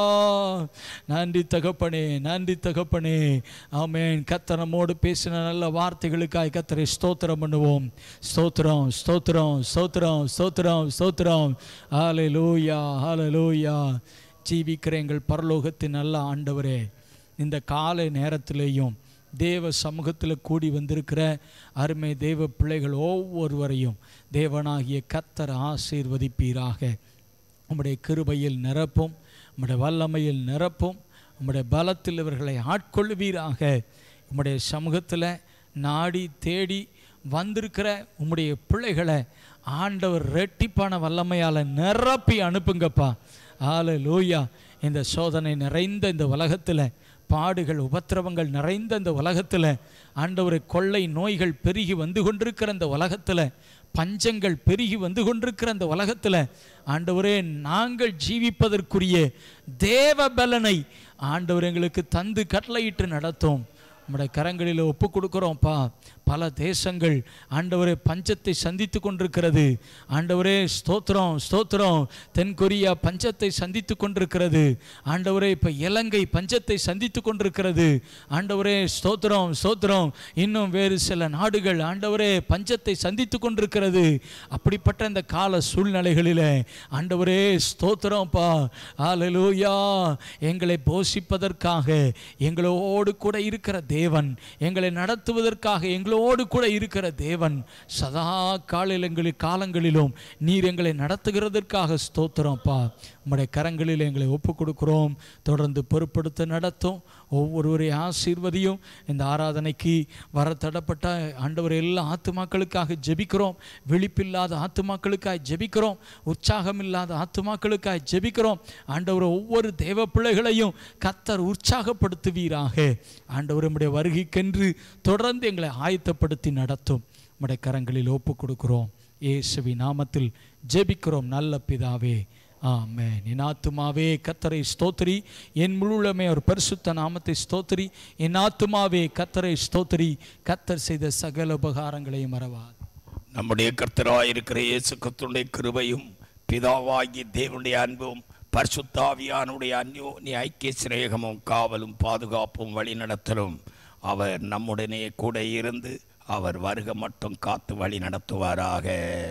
நன்றி தகப்பனே நன்றி தகப்பனே ஆமென் கர்த்தர் நம்மோடு பேசின நல்ல வார்த்தைகளுக்காய் கத்தரை ஸ்தோத்திரம் பண்ணுவோம் ஸ்தோத்திரம் ஸ்தோத்திரம் ஸ்தோத்திரம் ஸ்தோத்திரம் ஸ்தோத்திரம் ஹalleluya ஹalleluya ஜீவிக்கிற எங்கள் பரலோகத்தின் நல்ல ஆண்டவரே இந்த காலை நேரத்திலேயும் தேவ சமூகத்தில் கூடி வந்திருக்கிற அருமை தேவ பிள்ளைகள் ஒவ்வொருவரையும் தேவனாகிய கத்தர் ஆசீர்வதிப்பீராக உம்முடைய கிருபையில் நிரப்பும் உம்முடைய வல்லமையில் நிரப்பும் உம்முடைய பலத்தில் இவர்களை ஆட்கொள்வீராக உம்முடைய சமூகத்தில் நாடி தேடி வந்திருக்கிற உம்முடைய பிள்ளைகளை ஆண்டவர் ரெட்டிப்பான வல்லமையால் நிரப்பி அனுப்புங்கப்பா ஆல லூயா இந்த சோதனை நிறைந்த இந்த உலகத்தில் பாடுகள் உபத்திரவங்கள் நிறைந்த இந்த உலகத்தில் ஆண்டவரை கொள்ளை நோய்கள் பெருகி வந்து கொண்டிருக்கிற இந்த உலகத்தில் பஞ்சங்கள் பெருகி வந்து கொண்டிருக்கிற அந்த உலகத்தில் ஆண்டவரே நாங்கள் ஜீவிப்பதற்குரிய தேவ பலனை ஆண்டவர் எங்களுக்கு தந்து கட்டளையிட்டு நடத்தும் நம்முடைய கரங்களில் ஒப்பு கொடுக்குறோம்ப்பா பல தேசங்கள் ஆண்டவரே பஞ்சத்தை சந்தித்து கொண்டிருக்கிறது ஆண்டவரே ஸ்தோத்திரம் ஸ்தோத்திரம் தென்கொரியா பஞ்சத்தை சந்தித்து கொண்டிருக்கிறது ஆண்டவரே இப்போ இலங்கை பஞ்சத்தை சந்தித்து கொண்டிருக்கிறது ஆண்டவரே ஸ்தோத்திரம் ஸ்தோத்திரம் இன்னும் வேறு சில நாடுகள் ஆண்டவரே பஞ்சத்தை சந்தித்து கொண்டிருக்கிறது அப்படிப்பட்ட இந்த கால சூழ்நிலைகளில் ஆண்டவரே ஸ்தோத்திரம்ப்பா ஹalleluya எங்களை போஷிப்பதற்காக எங்களோடு கூட இருக்கிற தேவன் எங்களை நடத்துவதற்காக எங்களோடு கூட இருக்கிற தேவன் சதா காலங்களில் காலங்களிலும் நீர் எங்களை நடத்துகிறதற்காக ஸ்தோத்திரம்ப்பா உம்முடைய கரங்களில் எங்களை ஒப்பு கொடுக்கிறோம் தொடர்ந்து பொறுப்படுத்த நடத்தும் ஒவ்வொருவரை ஆசீர்வதியும் இந்த ஆராதனைக்கு வர தடப்பட்ட ஆண்டவர் எல்லா ஆத்துமாக்களுக்காக ஜெபிக்கிறோம் விழிப்பில்லாத ஆத்துமாக்களுக்காக ஜெபிக்கிறோம் உற்சாகம் இல்லாத ஆத்துமாக்களுக்காக ஜெபிக்கிறோம் ஆண்டவர் ஒவ்வொரு தேவ பிள்ளைகளையும் கத்தர் உற்சாகப்படுத்துவீராக ஆண்டவர் உம்முடைய வருகைக்கென்று தொடர்ந்து எங்களை ஆயத்தப்படுத்தி நடத்தும் உம்முடைய கரங்களில் ஒப்பு கொடுக்கிறோம் இயேசுவி நாமத்தில் ஜெபிக்கிறோம் நல்ல பிதாவே ஆமென் என் ஆத்துமாவே கத்தரை ஸ்தோத்திரி என் முழுமே ஒரு பரிசுத்த நாமத்தை ஸ்தோத்திரி என் ஆத்துமாவே கத்தரை ஸ்தோத்திரி கத்தர் செய்த சகல உபகாரங்களையும் மறவாது நம்முடைய கர்த்தராயிருக்கிற இயேசு கிறிஸ்துடைய கிருபையும் பிதாவாகி தேவனுடைய அன்பும் பரிசுத்தாவியானுடைய அந்யோன்ய ஐக்கிய சிநேகமும் காவலும் பாதுகாப்பும் வழிநடத்தலும் அவர் நம்முடனே கூட இருந்து அவர் வருக மட்டும் காத்து வழி நடத்துவாராக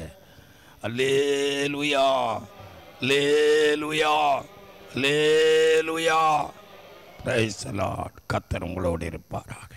அல்லேலுயா லேலுயா லேலுயா பிரைஸ் கத்தர் உங்களோடு இருப்பாராக